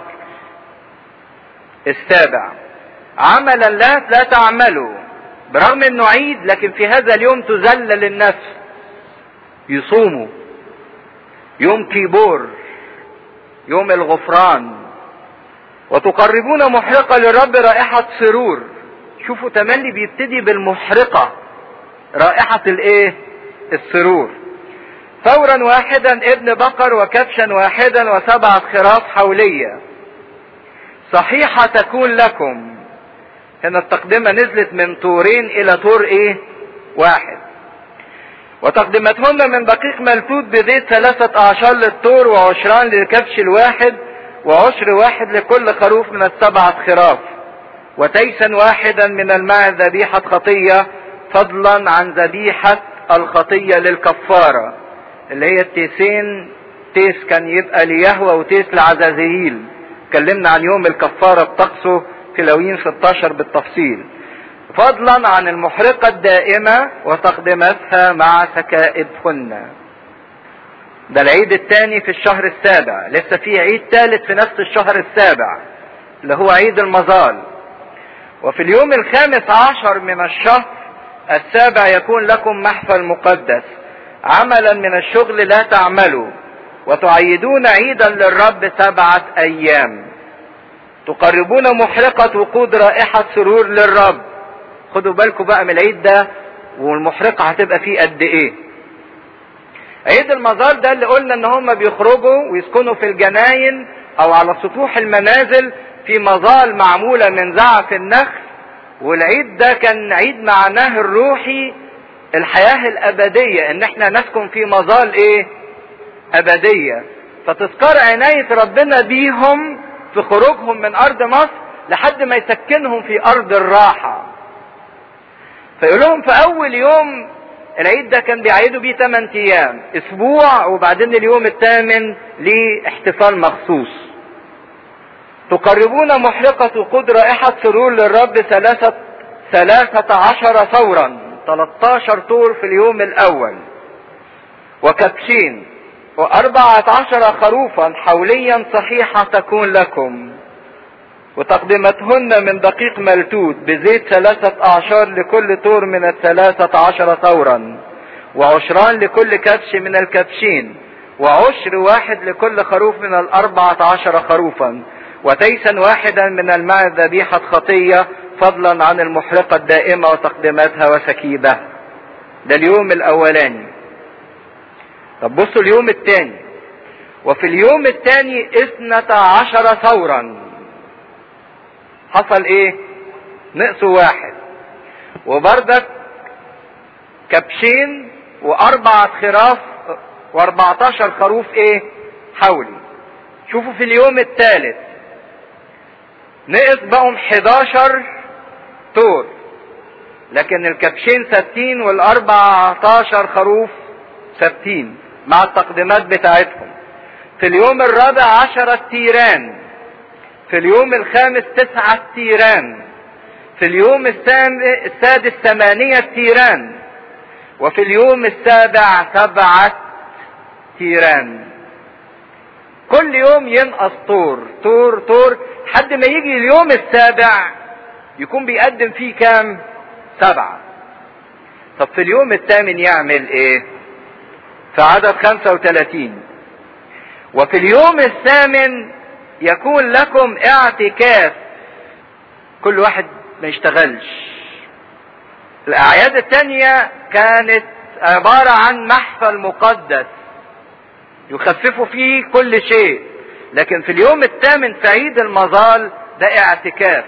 السابع عملا لا لا تعملوا برغم انه عيد لكن في هذا اليوم تذلل النفس يصوموا يوم كيبور يوم الغفران وتقربون محرقة للرب رائحة سرور شوفوا تملي بيبتدي بالمحرقة رائحة الايه السرور ثورا واحدا ابن بقر وكبشا واحدا وسبعة خراف حولية صحيحة تكون لكم هنا التقدمة نزلت من طورين الى طور ايه واحد وتقدمتهن من دقيق ملفوت بزيت ثلاثة اعشار للطور وعشران للكبش الواحد وعشر واحد لكل خروف من السبعة خراف وتيسا واحدا من الماء ذبيحة خطية فضلا عن ذبيحة الخطية للكفارة اللي هي التيسين تيس كان يبقى ليهوى وتيس لعزازيل اتكلمنا عن يوم الكفارة بطقسه في لوين 16 بالتفصيل فضلا عن المحرقة الدائمة وتقدمتها مع سكائبهن ده العيد الثاني في الشهر السابع لسه في عيد ثالث في نفس الشهر السابع اللي هو عيد المظال وفي اليوم الخامس عشر من الشهر السابع يكون لكم محفل مقدس عملا من الشغل لا تعملوا وتعيدون عيدا للرب سبعة ايام تقربون محرقة وقود رائحة سرور للرب خدوا بالكم بقى من العيد ده والمحرقة هتبقى فيه قد ايه عيد المزار ده اللي قلنا ان هم بيخرجوا ويسكنوا في الجناين او على سطوح المنازل في مظال معمولة من زعف النخل والعيد ده كان عيد معناه الروحي الحياة الابدية ان احنا نسكن في مظال ايه ابدية فتذكر عناية ربنا بيهم في خروجهم من ارض مصر لحد ما يسكنهم في ارض الراحة فيقول لهم في اول يوم العيد ده كان بيعيدوا بيه 8 ايام اسبوع وبعدين اليوم الثامن ليه احتفال مخصوص تقربون محرقة وقود رائحة سرور للرب ثلاثة ثلاثة عشر ثورا 13 طور في اليوم الاول وكبشين وأربعة عشر خروفا حوليا صحيحة تكون لكم وتقدمتهن من دقيق ملتوت بزيت ثلاثة أعشار لكل طور من الثلاثة عشر ثورا وعشران لكل كبش من الكبشين وعشر واحد لكل خروف من الأربعة عشر خروفا وتيسا واحدا من الماء ذبيحة خطية فضلا عن المحرقة الدائمة وتقديماتها وسكيبها ده اليوم الأولاني طب بصوا اليوم الثاني وفي اليوم الثاني اثنتا عشر ثورا حصل ايه نقصوا واحد وبردك كبشين واربعة خراف واربعتاشر خروف ايه حولي شوفوا في اليوم الثالث نقص بقوا 11 تور لكن الكبشين ثابتين والاربعتاشر خروف ثابتين مع التقديمات بتاعتهم في اليوم الرابع عشرة تيران في اليوم الخامس تسعة تيران في اليوم السادس ثمانية تيران وفي اليوم السابع سبعة تيران كل يوم ينقص طور طور طور لحد ما يجي اليوم السابع يكون بيقدم فيه كام سبعة طب في اليوم الثامن يعمل ايه في عدد 35 وفي اليوم الثامن يكون لكم اعتكاف كل واحد ما يشتغلش الاعياد التانية كانت عبارة عن محفل مقدس يخففوا فيه كل شيء لكن في اليوم الثامن في عيد المظال ده اعتكاف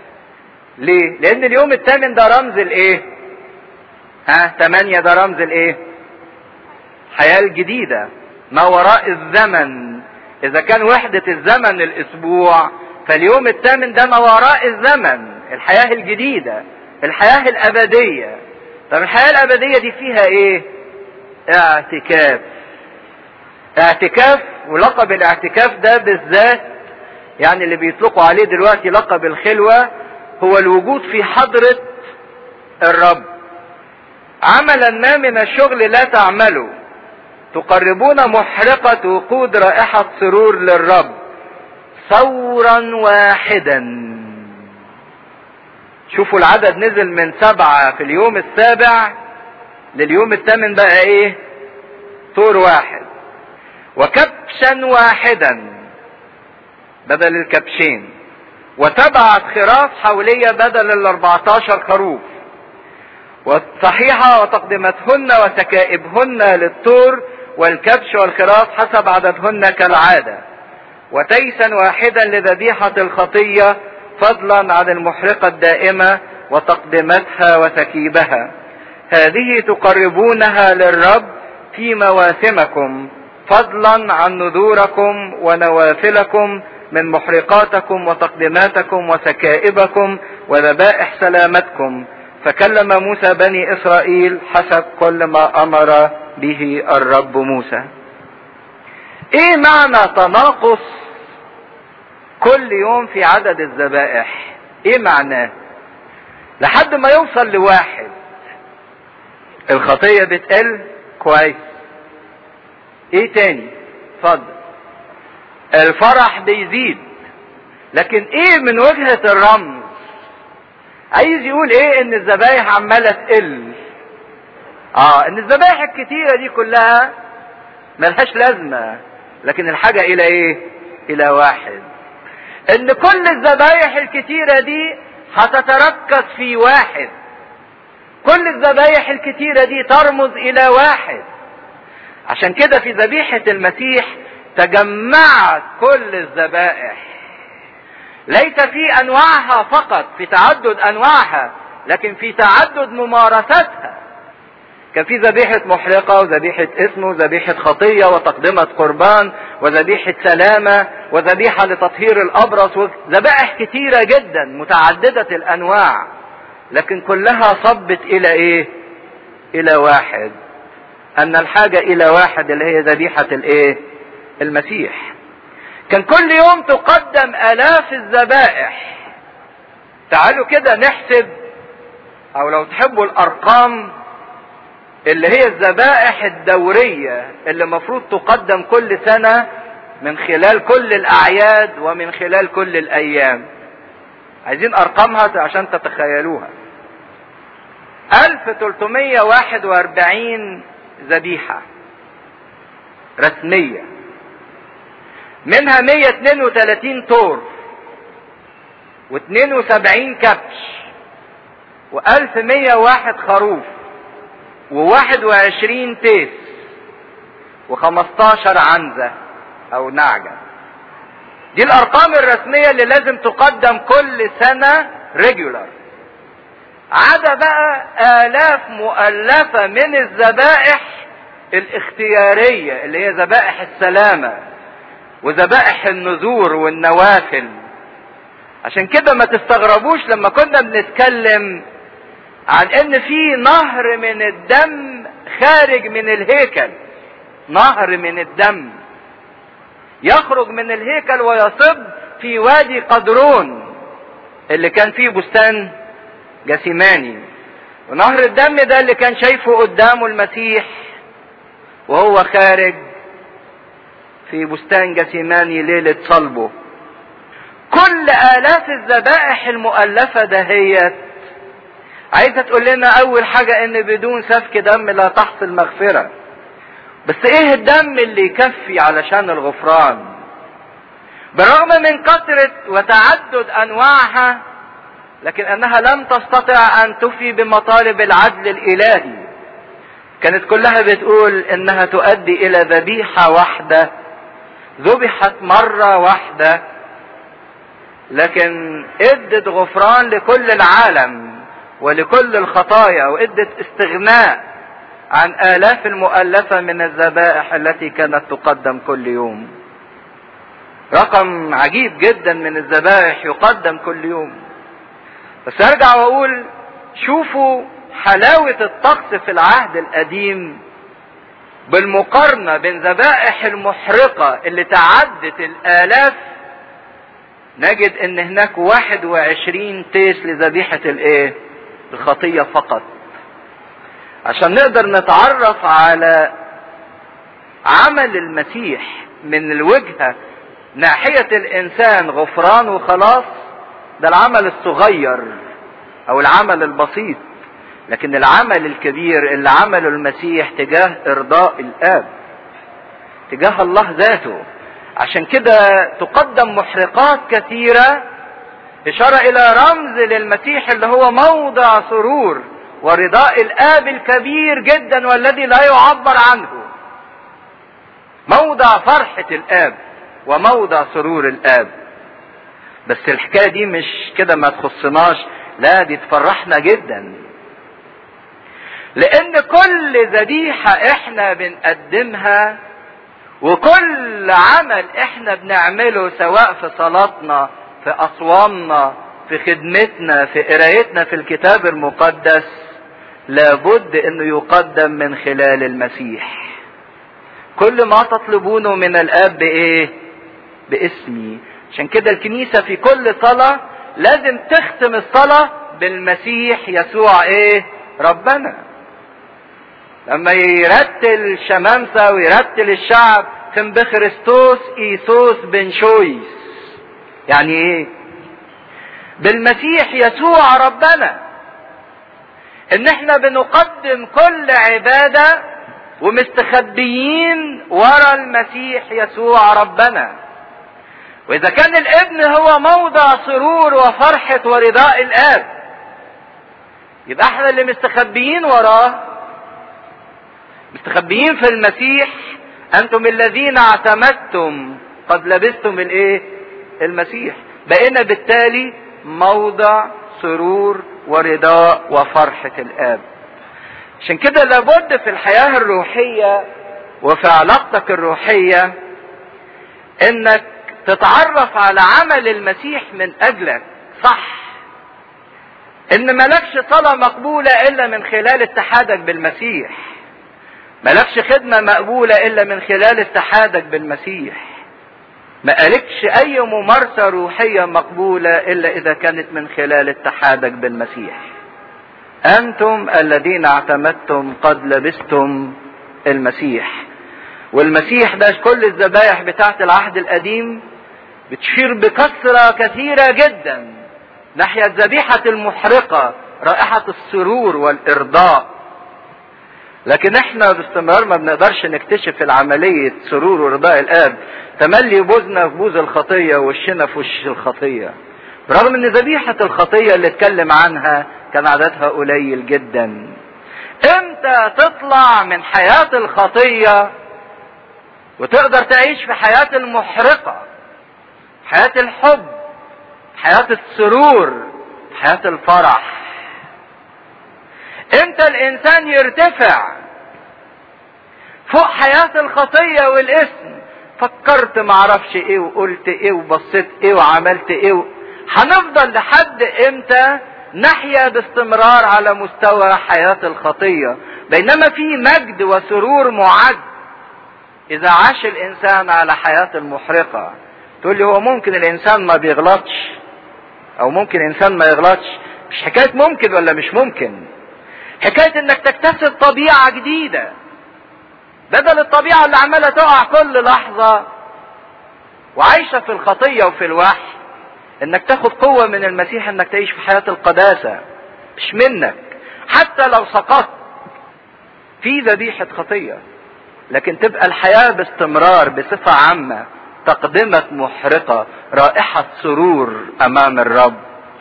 ليه لان اليوم الثامن ده رمز الايه ها ثمانية ده رمز الايه الحياة الجديدة ما وراء الزمن اذا كان وحدة الزمن الاسبوع فاليوم الثامن ده ما وراء الزمن الحياة الجديدة الحياة الابدية طب الحياة الابدية دي فيها ايه اعتكاف اعتكاف ولقب الاعتكاف ده بالذات يعني اللي بيطلقوا عليه دلوقتي لقب الخلوة هو الوجود في حضرة الرب عملا ما من الشغل لا تعمله تقربون محرقة وقود رائحة سرور للرب ثورا واحدا شوفوا العدد نزل من سبعة في اليوم السابع لليوم الثامن بقى ايه طور واحد وكبشا واحدا بدل الكبشين وتبعت خراف حولية بدل الاربعتاشر خروف والصحيحة وتقدمتهن وسكائبهن للطور والكبش والخراف حسب عددهن كالعادة وتيسا واحدا لذبيحة الخطية فضلا عن المحرقة الدائمة وتقدمتها وتكيبها هذه تقربونها للرب في مواسمكم فضلا عن نذوركم ونوافلكم من محرقاتكم وتقدماتكم وسكائبكم وذبائح سلامتكم فكلم موسى بني اسرائيل حسب كل ما امر به الرب موسى ايه معنى تناقص كل يوم في عدد الذبائح ايه معناه لحد ما يوصل لواحد الخطية بتقل كويس ايه تاني اتفضل الفرح بيزيد لكن ايه من وجهة الرمز عايز يقول ايه ان الذبايح عمالة تقل اه ان الذبايح الكتيرة دي كلها ملهاش لازمة لكن الحاجة الى ايه الى واحد ان كل الذبايح الكتيرة دي هتتركز في واحد كل الذبايح الكتيرة دي ترمز الى واحد عشان كده في ذبيحة المسيح تجمعت كل الذبائح ليس في انواعها فقط في تعدد انواعها لكن في تعدد ممارستها كان في ذبيحة محرقة وذبيحة اسم وذبيحة خطية وتقدمة قربان وذبيحة سلامة وذبيحة لتطهير الأبرص وذبائح كتيرة جدا متعددة الأنواع لكن كلها صبت إلى إيه؟ إلى واحد أن الحاجة إلى واحد اللي هي ذبيحة الإيه؟ المسيح كان كل يوم تقدم آلاف الذبائح تعالوا كده نحسب أو لو تحبوا الأرقام اللي هي الذبائح الدورية اللي المفروض تقدم كل سنة من خلال كل الأعياد ومن خلال كل الأيام عايزين أرقامها عشان تتخيلوها 1341 ذبيحة رسمية منها 132 طور و72 كبش و1101 خروف و21 تيس و15 عنزة او نعجة دي الارقام الرسمية اللي لازم تقدم كل سنة ريجولار عدا بقى الاف مؤلفة من الذبائح الاختيارية اللي هي ذبائح السلامة وذبائح النذور والنوافل عشان كده ما تستغربوش لما كنا بنتكلم عن ان في نهر من الدم خارج من الهيكل نهر من الدم يخرج من الهيكل ويصب في وادي قدرون اللي كان فيه بستان جسيماني ونهر الدم ده اللي كان شايفه قدامه المسيح وهو خارج في بستان جسيماني ليلة صلبه كل آلاف الذبائح المؤلفة دهيت عايزة تقول لنا أول حاجة إن بدون سفك دم لا تحصل مغفرة بس إيه الدم اللي يكفي علشان الغفران بالرغم من كثرة وتعدد أنواعها لكن أنها لم تستطع أن تفي بمطالب العدل الإلهي كانت كلها بتقول إنها تؤدي إلى ذبيحة واحدة ذبحت مرة واحدة لكن ادت غفران لكل العالم ولكل الخطايا وادت استغناء عن آلاف المؤلفة من الذبائح التي كانت تقدم كل يوم رقم عجيب جدا من الذبائح يقدم كل يوم بس ارجع واقول شوفوا حلاوة الطقس في العهد القديم بالمقارنة بين ذبائح المحرقة اللي تعدت الآلاف نجد ان هناك واحد وعشرين تيس لذبيحة الايه الخطية فقط عشان نقدر نتعرف على عمل المسيح من الوجهة ناحية الانسان غفران وخلاص ده العمل الصغير او العمل البسيط لكن العمل الكبير اللي عمله المسيح تجاه ارضاء الاب تجاه الله ذاته عشان كده تقدم محرقات كثيرة إشارة إلى رمز للمسيح اللي هو موضع سرور ورضاء الآب الكبير جدا والذي لا يعبر عنه. موضع فرحة الآب وموضع سرور الآب. بس الحكاية دي مش كده ما تخصناش، لا دي تفرحنا جدا. لأن كل ذبيحة إحنا بنقدمها وكل عمل احنا بنعمله سواء في صلاتنا في اصوامنا في خدمتنا في قرايتنا في الكتاب المقدس لابد انه يقدم من خلال المسيح كل ما تطلبونه من الاب بايه باسمي عشان كده الكنيسة في كل صلاة لازم تختم الصلاة بالمسيح يسوع ايه ربنا لما يرتل شمامسة ويرتل الشعب كان بخريستوس ايسوس بن شويس يعني ايه بالمسيح يسوع ربنا ان احنا بنقدم كل عبادة ومستخبيين ورا المسيح يسوع ربنا واذا كان الابن هو موضع سرور وفرحة ورضاء الاب يبقى احنا اللي مستخبيين وراه مستخبيين في المسيح انتم الذين اعتمدتم قد لبستم الايه المسيح بقينا بالتالي موضع سرور ورضاء وفرحة الاب عشان كده لابد في الحياة الروحية وفي علاقتك الروحية انك تتعرف على عمل المسيح من اجلك صح ان ملكش صلاة مقبولة الا من خلال اتحادك بالمسيح ملكش خدمة مقبولة الا من خلال اتحادك بالمسيح ما قالكش اي ممارسة روحية مقبولة الا اذا كانت من خلال اتحادك بالمسيح انتم الذين اعتمدتم قد لبستم المسيح والمسيح ده كل الذبائح بتاعت العهد القديم بتشير بكثرة كثيرة جدا ناحية الذبيحة المحرقة رائحة السرور والإرضاء لكن احنا باستمرار ما بنقدرش نكتشف العملية سرور ورضاء الآب تملي بوزنا في بوز الخطية وشنا في وش الخطية برغم ان ذبيحة الخطية اللي اتكلم عنها كان عددها قليل جدا امتى تطلع من حياة الخطية وتقدر تعيش في حياة المحرقة حياة الحب حياة السرور حياة الفرح امتى الانسان يرتفع فوق حياة الخطية والاسم فكرت معرفش ايه وقلت ايه وبصيت ايه وعملت ايه هنفضل لحد امتى نحيا باستمرار على مستوى حياة الخطية بينما في مجد وسرور معد اذا عاش الانسان على حياة المحرقة تقول لي هو ممكن الانسان ما بيغلطش او ممكن الانسان ما يغلطش مش حكاية ممكن ولا مش ممكن حكاية انك تكتسب طبيعة جديدة بدل الطبيعة اللي عمالة تقع كل لحظة وعايشة في الخطية وفي الوحي انك تاخد قوة من المسيح انك تعيش في حياة القداسة مش منك حتى لو سقطت في ذبيحة خطية لكن تبقى الحياة باستمرار بصفة عامة تقدمة محرقة رائحة سرور امام الرب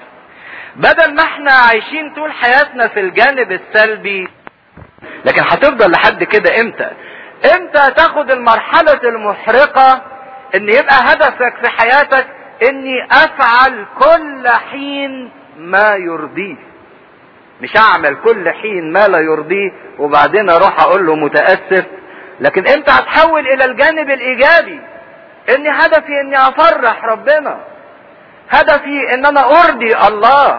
بدل ما احنا عايشين طول حياتنا في الجانب السلبي لكن هتفضل لحد كده امتى امتى تاخد المرحلة المحرقة ان يبقى هدفك في حياتك اني افعل كل حين ما يرضيه مش اعمل كل حين ما لا يرضيه وبعدين اروح اقول له متاسف لكن امتى هتحول الى الجانب الايجابي اني هدفي اني افرح ربنا هدفي ان انا ارضي الله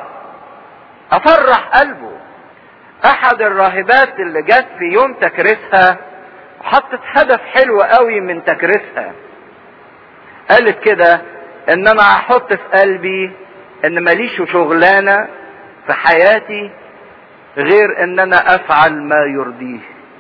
افرح قلبه احد الراهبات اللي جت في يوم تكريسها حطت هدف حلو قوي من تكريسها قالت كده ان انا هحط في قلبي ان ماليش شغلانه في حياتي غير ان انا افعل ما يرضيه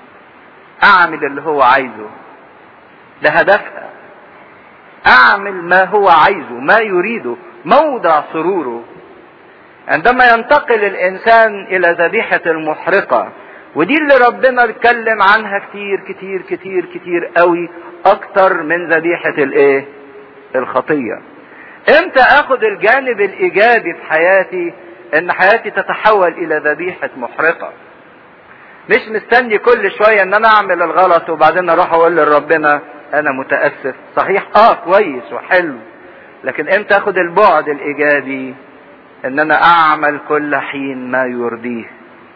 اعمل اللي هو عايزه ده هدفها اعمل ما هو عايزه ما يريده موضع سروره عندما ينتقل الانسان الى ذبيحة المحرقة ودي اللي ربنا بيتكلم عنها كتير كتير كتير كتير قوي اكتر من ذبيحة الايه الخطية امتى اخد الجانب الايجابي في حياتي ان حياتي تتحول الى ذبيحة محرقة مش مستني كل شوية ان انا اعمل الغلط وبعدين اروح اقول لربنا انا متأسف صحيح اه كويس وحلو لكن امتى اخد البعد الايجابي ان انا اعمل كل حين ما يرضيه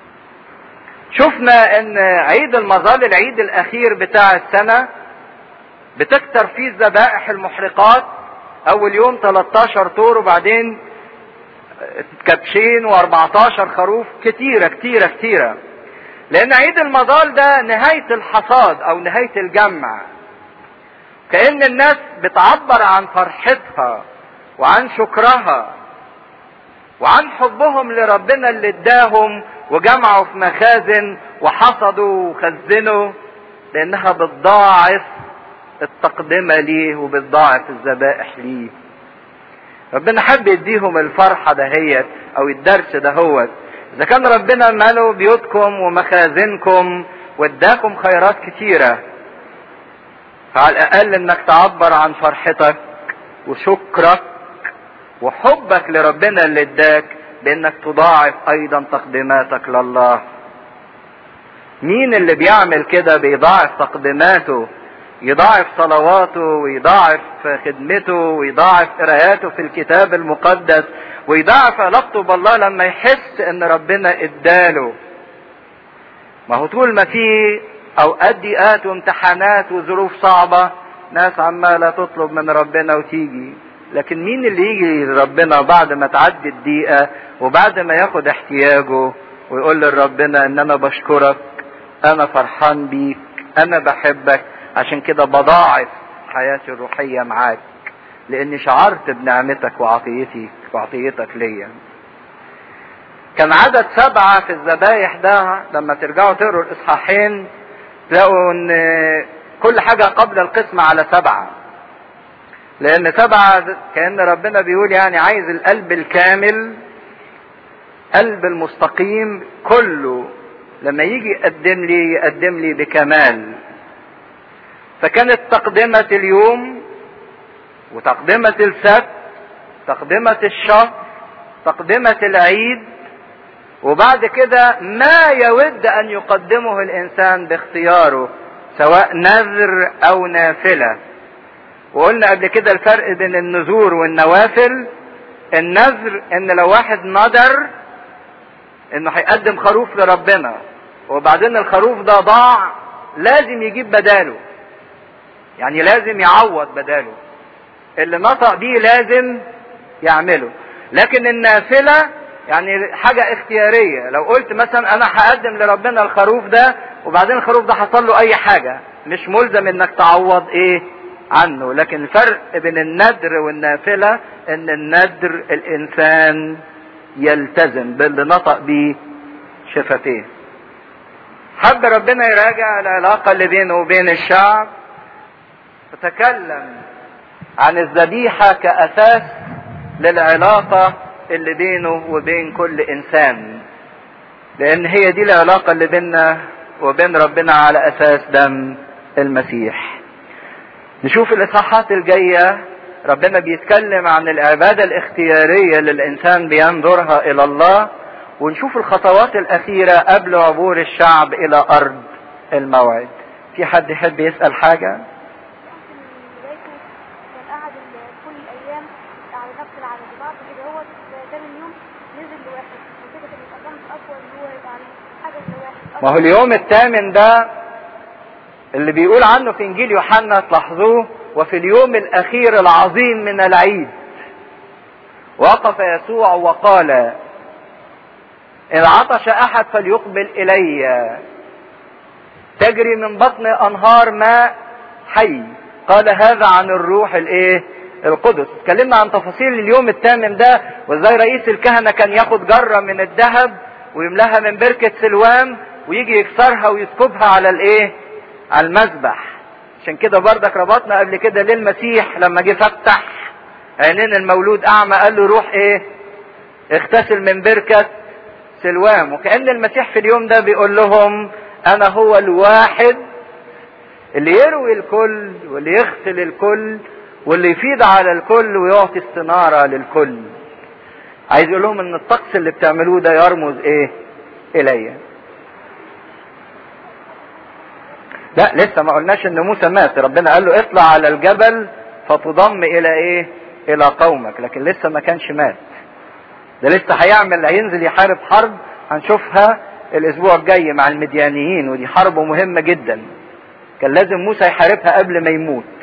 شفنا ان عيد المظال العيد الاخير بتاع السنة بتكتر فيه الذبائح المحرقات اول يوم 13 طور وبعدين كبشين و14 خروف كتيرة كتيرة كتيرة لان عيد المظال ده نهاية الحصاد او نهاية الجمع كأن الناس بتعبر عن فرحتها وعن شكرها وعن حبهم لربنا اللي اداهم وجمعوا في مخازن وحصدوا وخزنوا لانها بتضاعف التقدمة ليه وبتضاعف الذبائح ليه ربنا حب يديهم الفرحة دهيت او الدرس دهوت اذا كان ربنا ماله بيوتكم ومخازنكم واداكم خيرات كتيرة فعلى الاقل انك تعبر عن فرحتك وشكرك وحبك لربنا اللي اداك بانك تضاعف ايضا تقديماتك لله مين اللي بيعمل كده بيضاعف تقديماته يضاعف صلواته ويضاعف خدمته ويضاعف قراياته في الكتاب المقدس ويضاعف علاقته بالله لما يحس ان ربنا اداله ما هو طول ما في اوقات ضيقات وامتحانات وظروف صعبة ناس عمالة تطلب من ربنا وتيجي لكن مين اللي يجي لربنا بعد ما تعدي الضيقة وبعد ما ياخد احتياجه ويقول لربنا ان انا بشكرك انا فرحان بيك انا بحبك عشان كده بضاعف حياتي الروحية معاك لاني شعرت بنعمتك وعطيتك وعطيتك ليا كان عدد سبعة في الذبايح ده لما ترجعوا تقروا الاصحاحين تلاقوا ان كل حاجة قبل القسمة على سبعة لان سبعة كأن ربنا بيقول يعني عايز القلب الكامل قلب المستقيم كله لما يجي يقدم لي يقدم لي بكمال فكانت تقدمة اليوم وتقدمة السبت تقدمة الشهر تقدمة العيد وبعد كده ما يود ان يقدمه الانسان باختياره سواء نذر او نافلة وقلنا قبل كده الفرق بين النذور والنوافل النذر ان لو واحد نذر انه هيقدم خروف لربنا وبعدين الخروف ده ضاع لازم يجيب بداله يعني لازم يعوض بداله اللي نطق بيه لازم يعمله لكن النافلة يعني حاجة اختيارية لو قلت مثلا انا هقدم لربنا الخروف ده وبعدين الخروف ده حصل له اي حاجة مش ملزم انك تعوض ايه عنه لكن الفرق بين الندر والنافلة ان الندر الانسان يلتزم باللي نطق بيه شفتيه حب ربنا يراجع العلاقة اللي بينه وبين الشعب فتكلم عن الذبيحة كأساس للعلاقة اللي بينه وبين كل إنسان لأن هي دي العلاقة اللي بيننا وبين ربنا على أساس دم المسيح نشوف الإصحاحات الجاية ربنا بيتكلم عن العبادة الاختيارية اللي الإنسان بينظرها إلى الله ونشوف الخطوات الأخيرة قبل عبور الشعب إلى أرض الموعد في حد يحب يسأل حاجة؟ ما هو اليوم الثامن ده اللي بيقول عنه في انجيل يوحنا تلاحظوه وفي اليوم الاخير العظيم من العيد وقف يسوع وقال ان عطش احد فليقبل الي تجري من بطن انهار ماء حي قال هذا عن الروح الايه القدس اتكلمنا عن تفاصيل اليوم الثامن ده وازاي رئيس الكهنه كان ياخد جره من الذهب ويملاها من بركه سلوان ويجي يكسرها ويسكبها على الايه على المذبح عشان كده بردك ربطنا قبل كده للمسيح لما جه فتح عينين المولود اعمى قال له روح ايه اغتسل من بركة سلوام وكأن المسيح في اليوم ده بيقول لهم انا هو الواحد اللي يروي الكل واللي يغسل الكل واللي يفيض على الكل ويعطي استنارة للكل عايز يقول لهم ان الطقس اللي بتعملوه ده يرمز ايه الي لا لسه ما قلناش ان موسى مات ربنا قال له اطلع على الجبل فتضم الى ايه الى قومك لكن لسه ما كانش مات ده لسه هيعمل هينزل يحارب حرب هنشوفها الاسبوع الجاي مع المديانيين ودي حرب مهمة جدا كان لازم موسى يحاربها قبل ما يموت